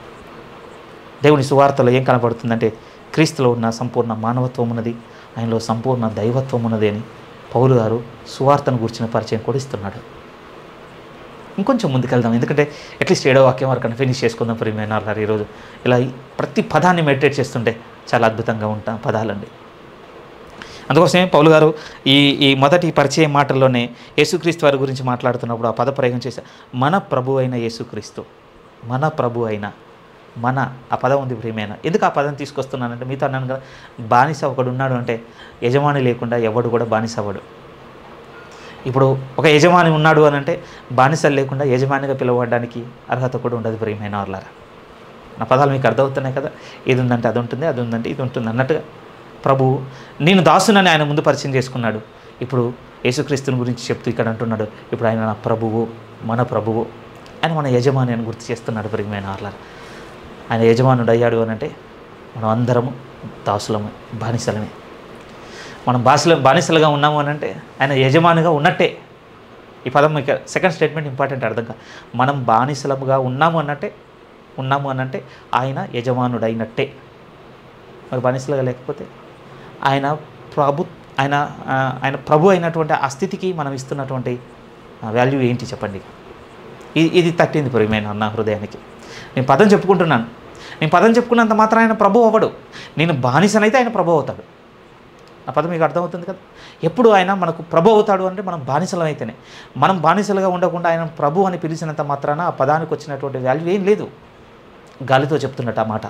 దేవుని సువార్తలో ఏం కనబడుతుందంటే క్రీస్తులో ఉన్న సంపూర్ణ మానవత్వం ఉన్నది ఆయనలో సంపూర్ణ దైవత్వం ఉన్నది అని పౌలు గారు సువార్తను గురించిన పరిచయం కూడా ఇస్తున్నాడు ఇంకొంచెం ముందుకెళ్దాం ఎందుకంటే అట్లీస్ట్ ఏడో వాక్యం వరకు ఫినిష్ చేసుకుందాం ప్రియమైన వాళ్ళారు ఈరోజు ఇలా ఈ ప్రతి పదాన్ని మెడిటేట్ చేస్తుంటే చాలా అద్భుతంగా ఉంటాం పదాలండి అందుకోసమే పౌలు గారు ఈ ఈ మొదటి పరిచయ మాటల్లోనే యేసుక్రీస్తు వారి గురించి మాట్లాడుతున్నప్పుడు ఆ పద ప్రయోగం చేశారు మన ప్రభు అయిన యేసుక్రీస్తు మన ప్రభు అయిన మన ఆ పదం ఉంది ప్రియమైన ఎందుకు ఆ పదం తీసుకొస్తున్నానంటే మీతో అన్నాను కదా బానిస ఒకడు ఉన్నాడు అంటే యజమాని లేకుండా ఎవడు కూడా బానిస అవ్వడు ఇప్పుడు ఒక యజమాని ఉన్నాడు అని అంటే బానిసలు లేకుండా యజమానిగా పిలవడానికి అర్హత కూడా ఉండదు ప్రియమైన వాళ్ళారా నా పదాలు మీకు అర్థమవుతున్నాయి కదా ఇది ఉందంటే అది ఉంటుంది అది ఉందంటే ఇది ఉంటుంది అన్నట్టుగా ప్రభు నేను దాసునని ఆయన ముందు పరిచయం చేసుకున్నాడు ఇప్పుడు యేసుక్రీస్తుని గురించి చెప్తూ ఇక్కడ అంటున్నాడు ఇప్పుడు ఆయన నా ప్రభువు మన ప్రభువు ఆయన మన యజమాని అని గుర్తు చేస్తున్నాడు ప్రియమైన వాళ్ళ ఆయన యజమానుడు అయ్యాడు అని అంటే మనం అందరము దాసులమే బానిసలమే మనం బానిసల బానిసలుగా ఉన్నాము అని అంటే ఆయన యజమానిగా ఉన్నట్టే ఈ పదం మీకు సెకండ్ స్టేట్మెంట్ ఇంపార్టెంట్ అర్థం కాదు మనం బానిసలముగా ఉన్నాము అన్నట్టే ఉన్నాము అనంటే ఆయన యజమానుడైనట్టే మరి బానిసలుగా లేకపోతే ఆయన ప్రభు ఆయన ఆ, ఆయన ప్రభు అయినటువంటి ఆ స్థితికి మనం ఇస్తున్నటువంటి వాల్యూ ఏంటి చెప్పండి ఇది ఇది తట్టింది ప్రియమైన నా హృదయానికి నేను పదం చెప్పుకుంటున్నాను నేను పదం చెప్పుకున్నంత మాత్రం ఆయన ప్రభు అవ్వడు నేను బానిసనైతే ఆయన ప్రభు అవుతాడు ఆ పదం మీకు అర్థమవుతుంది కదా ఎప్పుడు ఆయన మనకు ప్రభు అవుతాడు అంటే మనం బానిసలం అయితేనే మనం బానిసలుగా ఉండకుండా ఆయన ప్రభు అని పిలిచినంత మాత్రాన ఆ పదానికి వచ్చినటువంటి వాల్యూ ఏం లేదు గాలితో చెప్తున్నట్టు ఆ మాట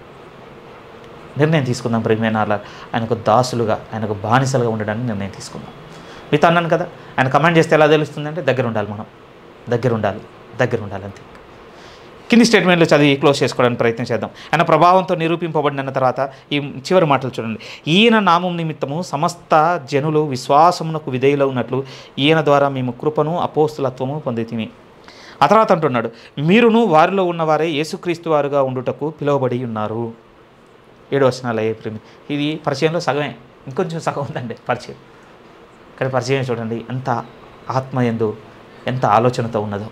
నిర్ణయం తీసుకుందాం ప్రియమైన వాళ్ళ ఆయనకు దాసులుగా ఆయనకు బానిసలుగా ఉండడానికి నిర్ణయం తీసుకుందాం మీతో అన్నాను కదా ఆయన కమాండ్ చేస్తే ఎలా తెలుస్తుంది అంటే దగ్గర ఉండాలి మనం దగ్గర ఉండాలి దగ్గర ఉండాలి అంతే కింది స్టేట్మెంట్లు చదివి క్లోజ్ చేసుకోవడానికి ప్రయత్నం చేద్దాం ఆయన ప్రభావంతో నిరూపింపబడిన తర్వాత ఈ చివరి మాటలు చూడండి ఈయన నామం నిమిత్తము సమస్త జనులు విశ్వాసమునకు విధేయులు ఉన్నట్లు ఈయన ద్వారా మేము కృపను అపోస్తులత్వము పొందితిమి ఆ తర్వాత అంటున్నాడు మీరును వారిలో ఉన్నవారే యేసుక్రీస్తు వారుగా ఉండుటకు పిలువబడి ఉన్నారు ఏడు వచనాలు అయ్యే ప్రేమి ఇది పరిచయంలో సగమే ఇంకొంచెం సగం ఉందండి పరిచయం కానీ పరిచయం చూడండి ఎంత ఆత్మ ఎందు ఎంత ఆలోచనతో ఉన్నదో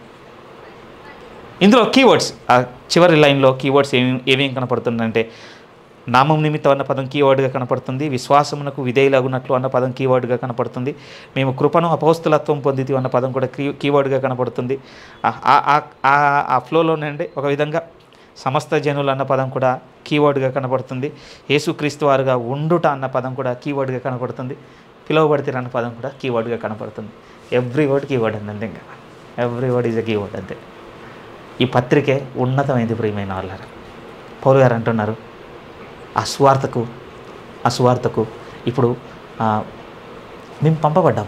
ఇందులో కీవర్డ్స్ ఆ చివరి లైన్లో కీవర్డ్స్ ఏమి ఏమేం కనపడుతుందంటే నామం నిమిత్తం అన్న పదం కీవర్డ్గా కనపడుతుంది విశ్వాసమునకు విధేయులగునట్లు అన్న పదం కీవర్డ్గా కనపడుతుంది మేము కృపను అపౌస్తులత్వం పొందితి అన్న పదం కూడా కీ కీవర్డ్గా కనపడుతుంది ఆ- ఆ- ఆ- ఆ- ఆ ఫ్లోలోనండి ఒక విధంగా సమస్త జనులు అన్న పదం కూడా కీవర్డ్గా కనపడుతుంది యేసుక్రీస్తు వారుగా ఉండుట అన్న పదం కూడా కీవర్డ్గా కనపడుతుంది పిలువబడితే అన్న పదం కూడా కీవర్డ్గా కనపడుతుంది ఎవ్రీ వర్డ్ కీవర్డ్ అండి అంతే ఇంకా every word is a keyword అంతే ఈ పత్రికే ఉన్నతమైంది ప్రియమైన వాళ్ళారు పౌలు గారు అంటున్నారు ఆ సువార్తకు ఆ సువార్తకు ఇప్పుడు ఆ, మేము పంపబడ్డాము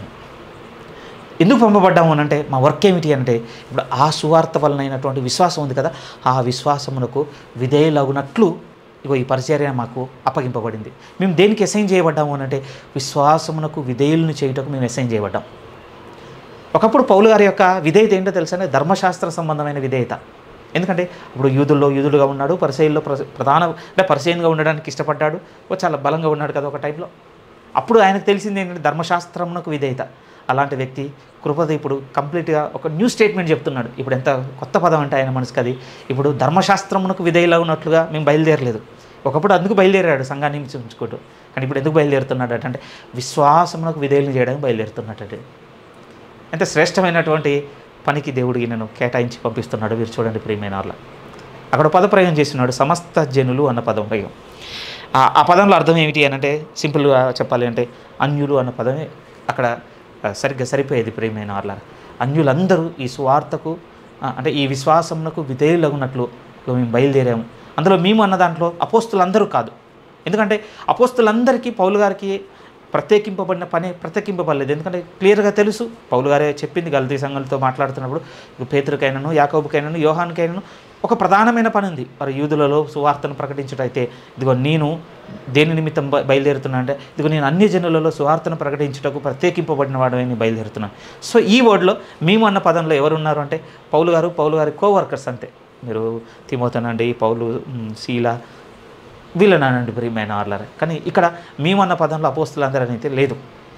ఎందుకు పంపబడ్డాము అని అంటే మా వర్క్ ఏమిటి అంటే ఇప్పుడు ఆ సువార్త వలనైనటువంటి విశ్వాసం ఉంది కదా ఆ విశ్వాసమునకు విధేయులగునట్లు ఇగో ఈ పరిచర్య మాకు అప్పగింపబడింది మేము దేనికి అసైన్ చేయబడ్డాము అని అంటే విశ్వాసమునకు విధేయులను చేయుటకు మేము అసైన్ చేయబడ్డాం ఒకప్పుడు పౌలు గారి యొక్క విధేయత ఏంటో తెలుసా ధర్మశాస్త్ర సంబంధమైన విధేయత ఎందుకంటే ఇప్పుడు యూదుల్లో యూదులుగా ఉన్నాడు పరిచయంలో ప్రధాన అంటే పరిచయంగా ఉండడానికి ఇష్టపడ్డాడు ఓ చాలా బలంగా ఉన్నాడు కదా ఒక టైంలో అప్పుడు ఆయనకు తెలిసింది ఏంటంటే ధర్మశాస్త్రమునకు విధేయత అలాంటి వ్యక్తి కృపద ఇప్పుడు కంప్లీట్గా ఒక న్యూ స్టేట్మెంట్ చెప్తున్నాడు ఇప్పుడు ఎంత కొత్త పదం అంటే ఆయన మనసుకు అది ఇప్పుడు ధర్మశాస్త్రమునకు విధేయులా ఉన్నట్లుగా మేము బయలుదేరలేదు ఒకప్పుడు అందుకు బయలుదేరాడు సంఘాన్ని ఉంచుకుంటూ కానీ ఇప్పుడు ఎందుకు బయలుదేరుతున్నాడు అంటే విశ్వాసమునకు విధేయులను చేయడానికి బయలుదేరుతున్నట్టు ఎంత శ్రేష్టమైనటువంటి పనికి దేవుడికి నేను కేటాయించి పంపిస్తున్నాడు మీరు చూడండి ప్రియమైన వాళ్ళ అక్కడ పదప్రయోగం చేస్తున్నాడు సమస్త జనులు అన్న పదం ప్రయోగం ఆ- ఆ పదంలో అర్థం ఏమిటి అని అంటే సింపుల్గా చెప్పాలి అంటే అన్యులు అన్న పదమే అక్కడ ఆ, సరిగ్గా సరిపోయేది ప్రియమైన వాళ్ళ అన్యులందరూ ఈ సువార్తకు ఆ, అంటే ఈ విశ్వాసమునకు విధేయులగున్నట్లు మేము బయలుదేరాము అందులో మేము అన్న దాంట్లో అపోస్తులందరూ కాదు ఎందుకంటే అపోస్తులందరికీ పౌలు గారికి ప్రత్యేకింపబడిన పని ప్రత్యేకింపబడలేదు ఎందుకంటే క్లియర్గా తెలుసు పౌలు గారే చెప్పింది గలతీ సంఘాలతో మాట్లాడుతున్నప్పుడు ఇక పేతురికైనను యాకోబుకైనను యోహానికైనను ఒక ప్రధానమైన పని ఉంది మరి యూదులలో సువార్తను ప్రకటించుటైతే ఇదిగో నేను దేని నిమిత్తం బ- బయలుదేరుతున్నా అంటే ఇదిగో నేను అన్ని జనులలో సువార్తను ప్రకటించుటకు ప్రత్యేకింపబడిన వాడని బయలుదేరుతున్నాను సో ఈ వర్డ్లో మేము అన్న పదంలో ఎవరున్నారు అంటే పౌలు గారు పౌలు గారి కోవర్కర్స్ అంతే మీరు తిమోతనండి పౌలు మ్, శీల వీళ్ళనండి ప్రియమైన వాళ్ళరే కానీ ఇక్కడ మేమన్న పదంలో అపోస్తులందరూ అయితే లేదు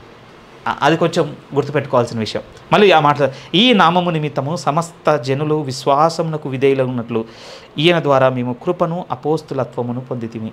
ఆ- అది కొంచెం గుర్తుపెట్టుకోవాల్సిన విషయం మళ్ళీ ఆ మాట ఈ నామము నిమిత్తము సమస్త జనులు విశ్వాసమునకు విధేయులగున్నట్లు ఈయన ద్వారా మేము కృపను అపోస్తులత్వమును పొందితిమి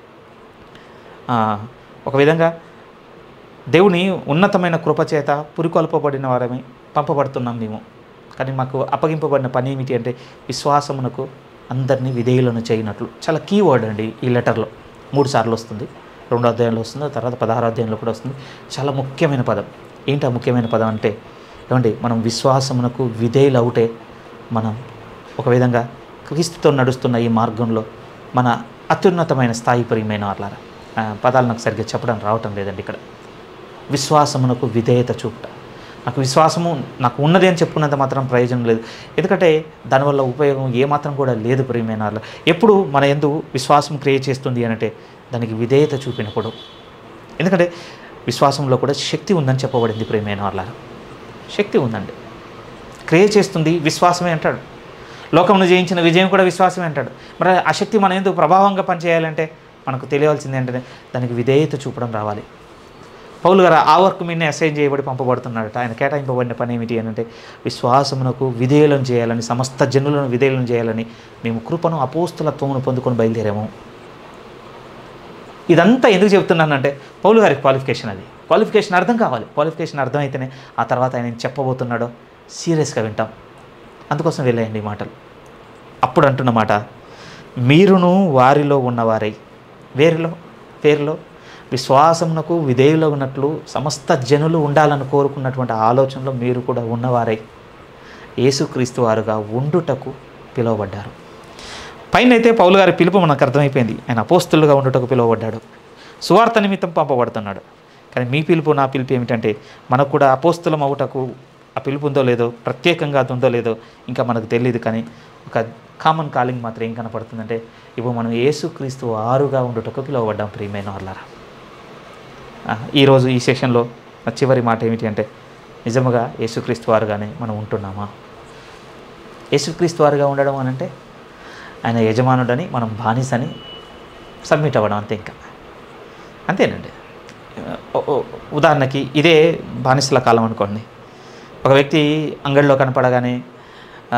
ఆ, ఒక విధంగా దేవుని ఉన్నతమైన కృపచేత పురికొల్పబడిన వారమే పంపబడుతున్నాం మేము కానీ మాకు అప్పగింపబడిన పని ఏమిటి అంటే విశ్వాసమునకు అందరినీ విధేయులను చేయనట్లు చాలా కీ వర్డ్ అండి ఈ లెటర్లో మూడు సార్లు వస్తుంది రెండో అధ్యాయంలో వస్తుంది ఆ తర్వాత పదహారో అధ్యాయంలో కూడా వస్తుంది చాలా ముఖ్యమైన పదం ఏంటి ఆ ముఖ్యమైన పదం అంటే ఏమండి మనం విశ్వాసమునకు విధేయులు అవుటే మనం ఒక విధంగా క్రీస్తుతో నడుస్తున్న ఈ మార్గంలో మన అత్యున్నతమైన స్థాయి ప్రియమైన వాళ్ళారా ఆ, పదాలు నాకు సరిగ్గా చెప్పడం రావటం లేదండి ఇక్కడ విశ్వాసమునకు విధేయత చూపుట నాకు విశ్వాసము నాకు ఉన్నది అని చెప్పుకున్నంత మాత్రం ప్రయోజనం లేదు ఎందుకంటే దానివల్ల ఉపయోగం ఏమాత్రం కూడా లేదు ప్రియమైన వాళ్ళ ఎప్పుడు మన ఎందు విశ్వాసం క్రియేట్ చేస్తుంది అని అంటే దానికి విధేయత చూపినప్పుడు ఎందుకంటే విశ్వాసంలో కూడా శక్తి ఉందని చెప్పబడింది ప్రియమైన వాళ్ళ శక్తి ఉందండి క్రియేట్ చేస్తుంది విశ్వాసమే అంటాడు లోకమును జయించిన విజయం కూడా విశ్వాసమే అంటాడు మరి ఆ శక్తి మన ఎందుకు ప్రభావంగా పనిచేయాలంటే మనకు తెలియవలసింది ఏంటంటే దానికి విధేయత చూపడం రావాలి పౌలు గారు ఆ వర్క్ మీదనే అసైన్ చేయబడి పంపబడుతున్నాడట ఆయన కేటాయింపబడిన పని ఏమిటి అని అంటే విశ్వాసమునకు విధేయులను చేయాలని సమస్త జనులను విధేయులను చేయాలని మేము కృపను అపోస్తులత్వమును పొందుకొని బయలుదేరాము ఇదంతా ఎందుకు చెప్తున్నానంటే పౌలు గారి క్వాలిఫికేషన్ అది క్వాలిఫికేషన్ అర్థం కావాలి క్వాలిఫికేషన్ అర్థమైతేనే ఆ తర్వాత ఆయన ఏం చెప్పబోతున్నాడో సీరియస్గా వింటాం అందుకోసం వెళ్ళేయండి ఈ మాటలు అప్పుడు అంటున్న మాట మీరును వారిలో ఉన్నవారై వేరిలో పేరులో విశ్వాసమునకు విధేయులు ఉన్నట్లు సమస్త జనులు ఉండాలని కోరుకున్నటువంటి ఆలోచనలో మీరు కూడా ఉన్నవారై యేసుక్రీస్తు వారుగా ఉండుటకు పిలువబడ్డారు పైన అయితే పౌలు గారి పిలుపు మనకు అర్థమైపోయింది ఆయన అపోస్తులుగా ఉండుటకు పిలువబడ్డాడు సువార్త నిమిత్తం పంపబడుతున్నాడు కానీ మీ పిలుపు నా పిలుపు ఏమిటంటే మనకు కూడా అపోస్తులం అవుటకు ఆ పిలుపు ఉందో లేదో ప్రత్యేకంగా అది ఉందో లేదో ఇంకా మనకు తెలియదు కానీ ఒక కామన్ కాలింగ్ మాత్రం ఏం కనపడుతుందంటే ఇప్పుడు మనం యేసుక్రీస్తు ఆరుగా ఉండుటకు పిలువబడ్డాం ప్రియమైన వాళ్ళరా ఆ, ఈరోజు ఈ సెషన్లో నా చివరి మాట ఏమిటి అంటే నిజముగా యేసుక్రీస్తు వారుగానే మనం ఉంటున్నామా యేసుక్రీస్తు వారుగా ఉండడం అని అంటే ఆయన యజమానుడని మనం బానిసని సబ్మిట్ అవ్వడం అంతే ఇంకా అంతేనండి ఓ- ఓ- ఉదాహరణకి ఇదే బానిసల కాలం అనుకోండి ఒక వ్యక్తి అంగడిలో కనపడగానే ఆ,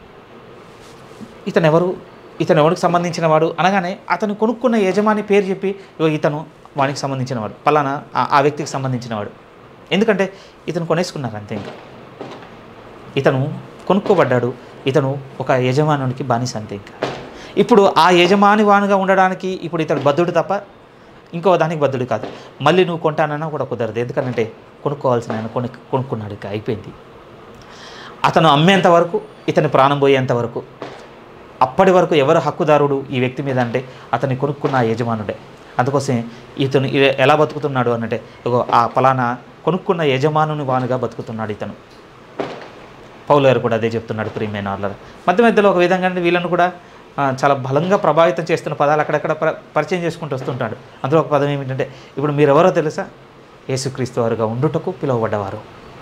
ఇతను ఎవరు ఇతను ఎవరికి సంబంధించిన వాడు అనగానే అతను కొనుక్కున్న యజమాని పేరు చెప్పి "ఇగో ఇతను వానికి సంబంధించిన వాడు పలానా ఆ- ఆ వ్యక్తికి సంబంధించిన వాడు ఎందుకంటే ఇతను కొనేసుకున్నారు అంతే ఇంకా ఇతను కొనుక్కోబడ్డాడు ఇతను ఒక యజమానునికి బానిస అంతే ఇంకా ఇప్పుడు ఆ యజమాని వానుగా ఉండడానికి ఇప్పుడు ఇతడు బద్ధుడు తప్ప ఇంకో దానికి బద్ధుడు కాదు మళ్ళీ నువ్వు కొంటానన్నా కూడా కుదరదు ఎందుకంటే కొనుక్కోవాల్సిన ఆయన కొను కొనుక్కున్నాడు ఇక అయిపోయింది అతను అమ్మేంత వరకు ఇతని ప్రాణం పోయేంత వరకు అప్పటి వరకు ఎవరు హక్కుదారుడు ఈ వ్యక్తి మీద అంటే అతన్ని కొనుక్కున్న ఆ యజమానుడే అందుకోసం ఇతను ఇ- ఎలా బతుకుతున్నాడు అనంటే ఇగో ఆ ఫలానా కొనుక్కున్న యజమానుని వానుగా బతుకుతున్నాడు ఇతను పౌలు గారు కూడా అదే చెప్తున్నాడు ప్రియమైన వాళ్ళ మధ్య మధ్యలో ఒక విధంగా వీళ్ళను కూడా ఆ, చాలా బలంగా ప్రభావితం చేస్తున్న పదాలు అక్కడక్కడ ప్ర పరిచయం చేసుకుంటూ వస్తుంటాడు అందులో ఒక పదం ఏమిటంటే ఇప్పుడు మీరు ఎవరో తెలుసా యేసుక్రీస్తు వారుగా ఉండుటకు పిలువబడ్డవారు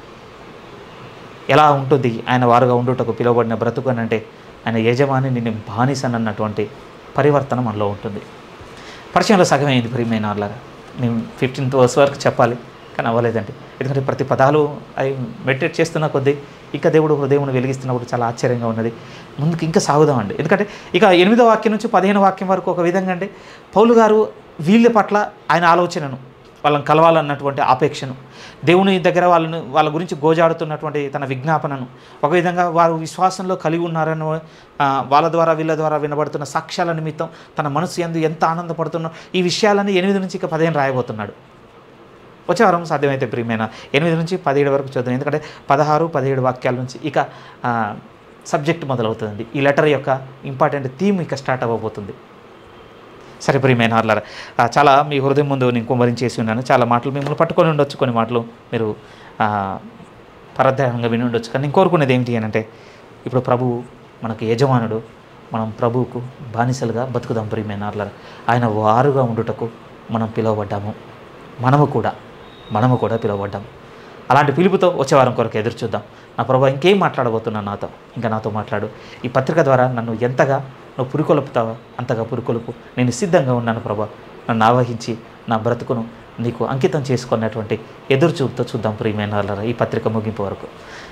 ఎలా ఉంటుంది ఆయన వారుగా ఉండుటకు పిలువబడిన బ్రతుకు అని అంటే ఆయన యజమాని నిన్ను బానిసనన్నటువంటి పరివర్తన మనలో ఉంటుంది పరిచయంలో సగం అయింది ప్రియమైన వాళ్ళగా నేను ఫిఫ్టీన్త్ వర్స్ వరకు చెప్పాలి కానీ అవ్వలేదండి ఎందుకంటే ప్రతి పదాలు అవి మెడిటేట్ చేస్తున్న కొద్దీ ఇంకా దేవుడు హృదయమును వెలిగిస్తున్నప్పుడు చాలా ఆశ్చర్యంగా ఉన్నది ముందుకు ఇంకా సాగుదామండి ఎందుకంటే ఇక ఎనిమిదో వాక్యం నుంచి పదిహేను వాక్యం వరకు ఒక విధంగా అంటే పౌలు గారు వీళ్ళ పట్ల ఆయన ఆలోచనను వాళ్ళని కలవాలన్నటువంటి ఆపేక్షను దేవుని దగ్గర వాళ్ళని వాళ్ళ గురించి గోజాడుతున్నటువంటి తన విజ్ఞాపనను ఒక విధంగా వారు విశ్వాసంలో కలిగి ఉన్నారని ఆ, వాళ్ళ ద్వారా వీళ్ళ ద్వారా వినబడుతున్న సాక్ష్యాల నిమిత్తం తన మనసు ఎందు ఎంత ఆనందపడుతున్నో ఈ విషయాలన్నీ ఎనిమిది నుంచి ఇక పదిహేను రాయబోతున్నాడు వచ్చే వారం సాధ్యమైతే ప్రియమైన ఎనిమిది నుంచి పదిహేడు వరకు చూద్దాం ఎందుకంటే పదహారు పదిహేడు వాక్యాల నుంచి ఇక సబ్జెక్ట్ మొదలవుతుంది ఈ లెటర్ యొక్క ఇంపార్టెంట్ థీమ్ ఇక స్టార్ట్ అవ్వబోతుంది సరే ప్రియమైన వాళ్ళారా ఆ, చాలా మీ హృదయం ముందు నేను కుమ్మరించేసి ఉన్నాను చాలా మాటలు మిమ్మల్ని పట్టుకొని ఉండొచ్చు కొన్ని మాటలు మీరు ఆ, పరధ్యానంగా విని ఉండొచ్చు కానీ నేను కోరుకునేది ఏమిటి అని అంటే ఇప్పుడు ప్రభువు మనకు యజమానుడు మనం ప్రభువుకు బానిసలుగా బతుకుదాం ప్రియమైన వాళ్ళారా ఆయన వారుగా ఉండుటకు మనం పిలువబడ్డాము మనము కూడా మనము కూడా పిలువబడ్డాము అలాంటి పిలుపుతో వచ్చే వారం కొరకు ఎదురు చూద్దాం నా ప్రభా ఇంకేం మాట్లాడబోతున్నాను నాతో ఇంకా నాతో మాట్లాడు ఈ పత్రిక ద్వారా నన్ను ఎంతగా నువ్వు పురికొలుపుతావో అంతగా పురికొలుపు నేను సిద్ధంగా ఉన్నాను ప్రభా నన్ను ఆవహించి నా బ్రతుకును నీకు అంకితం చేసుకున్నటువంటి ఎదురు చూపుతో చూద్దాం ప్రియమైన వాళ్ళారా ఈ పత్రిక ముగింపు వరకు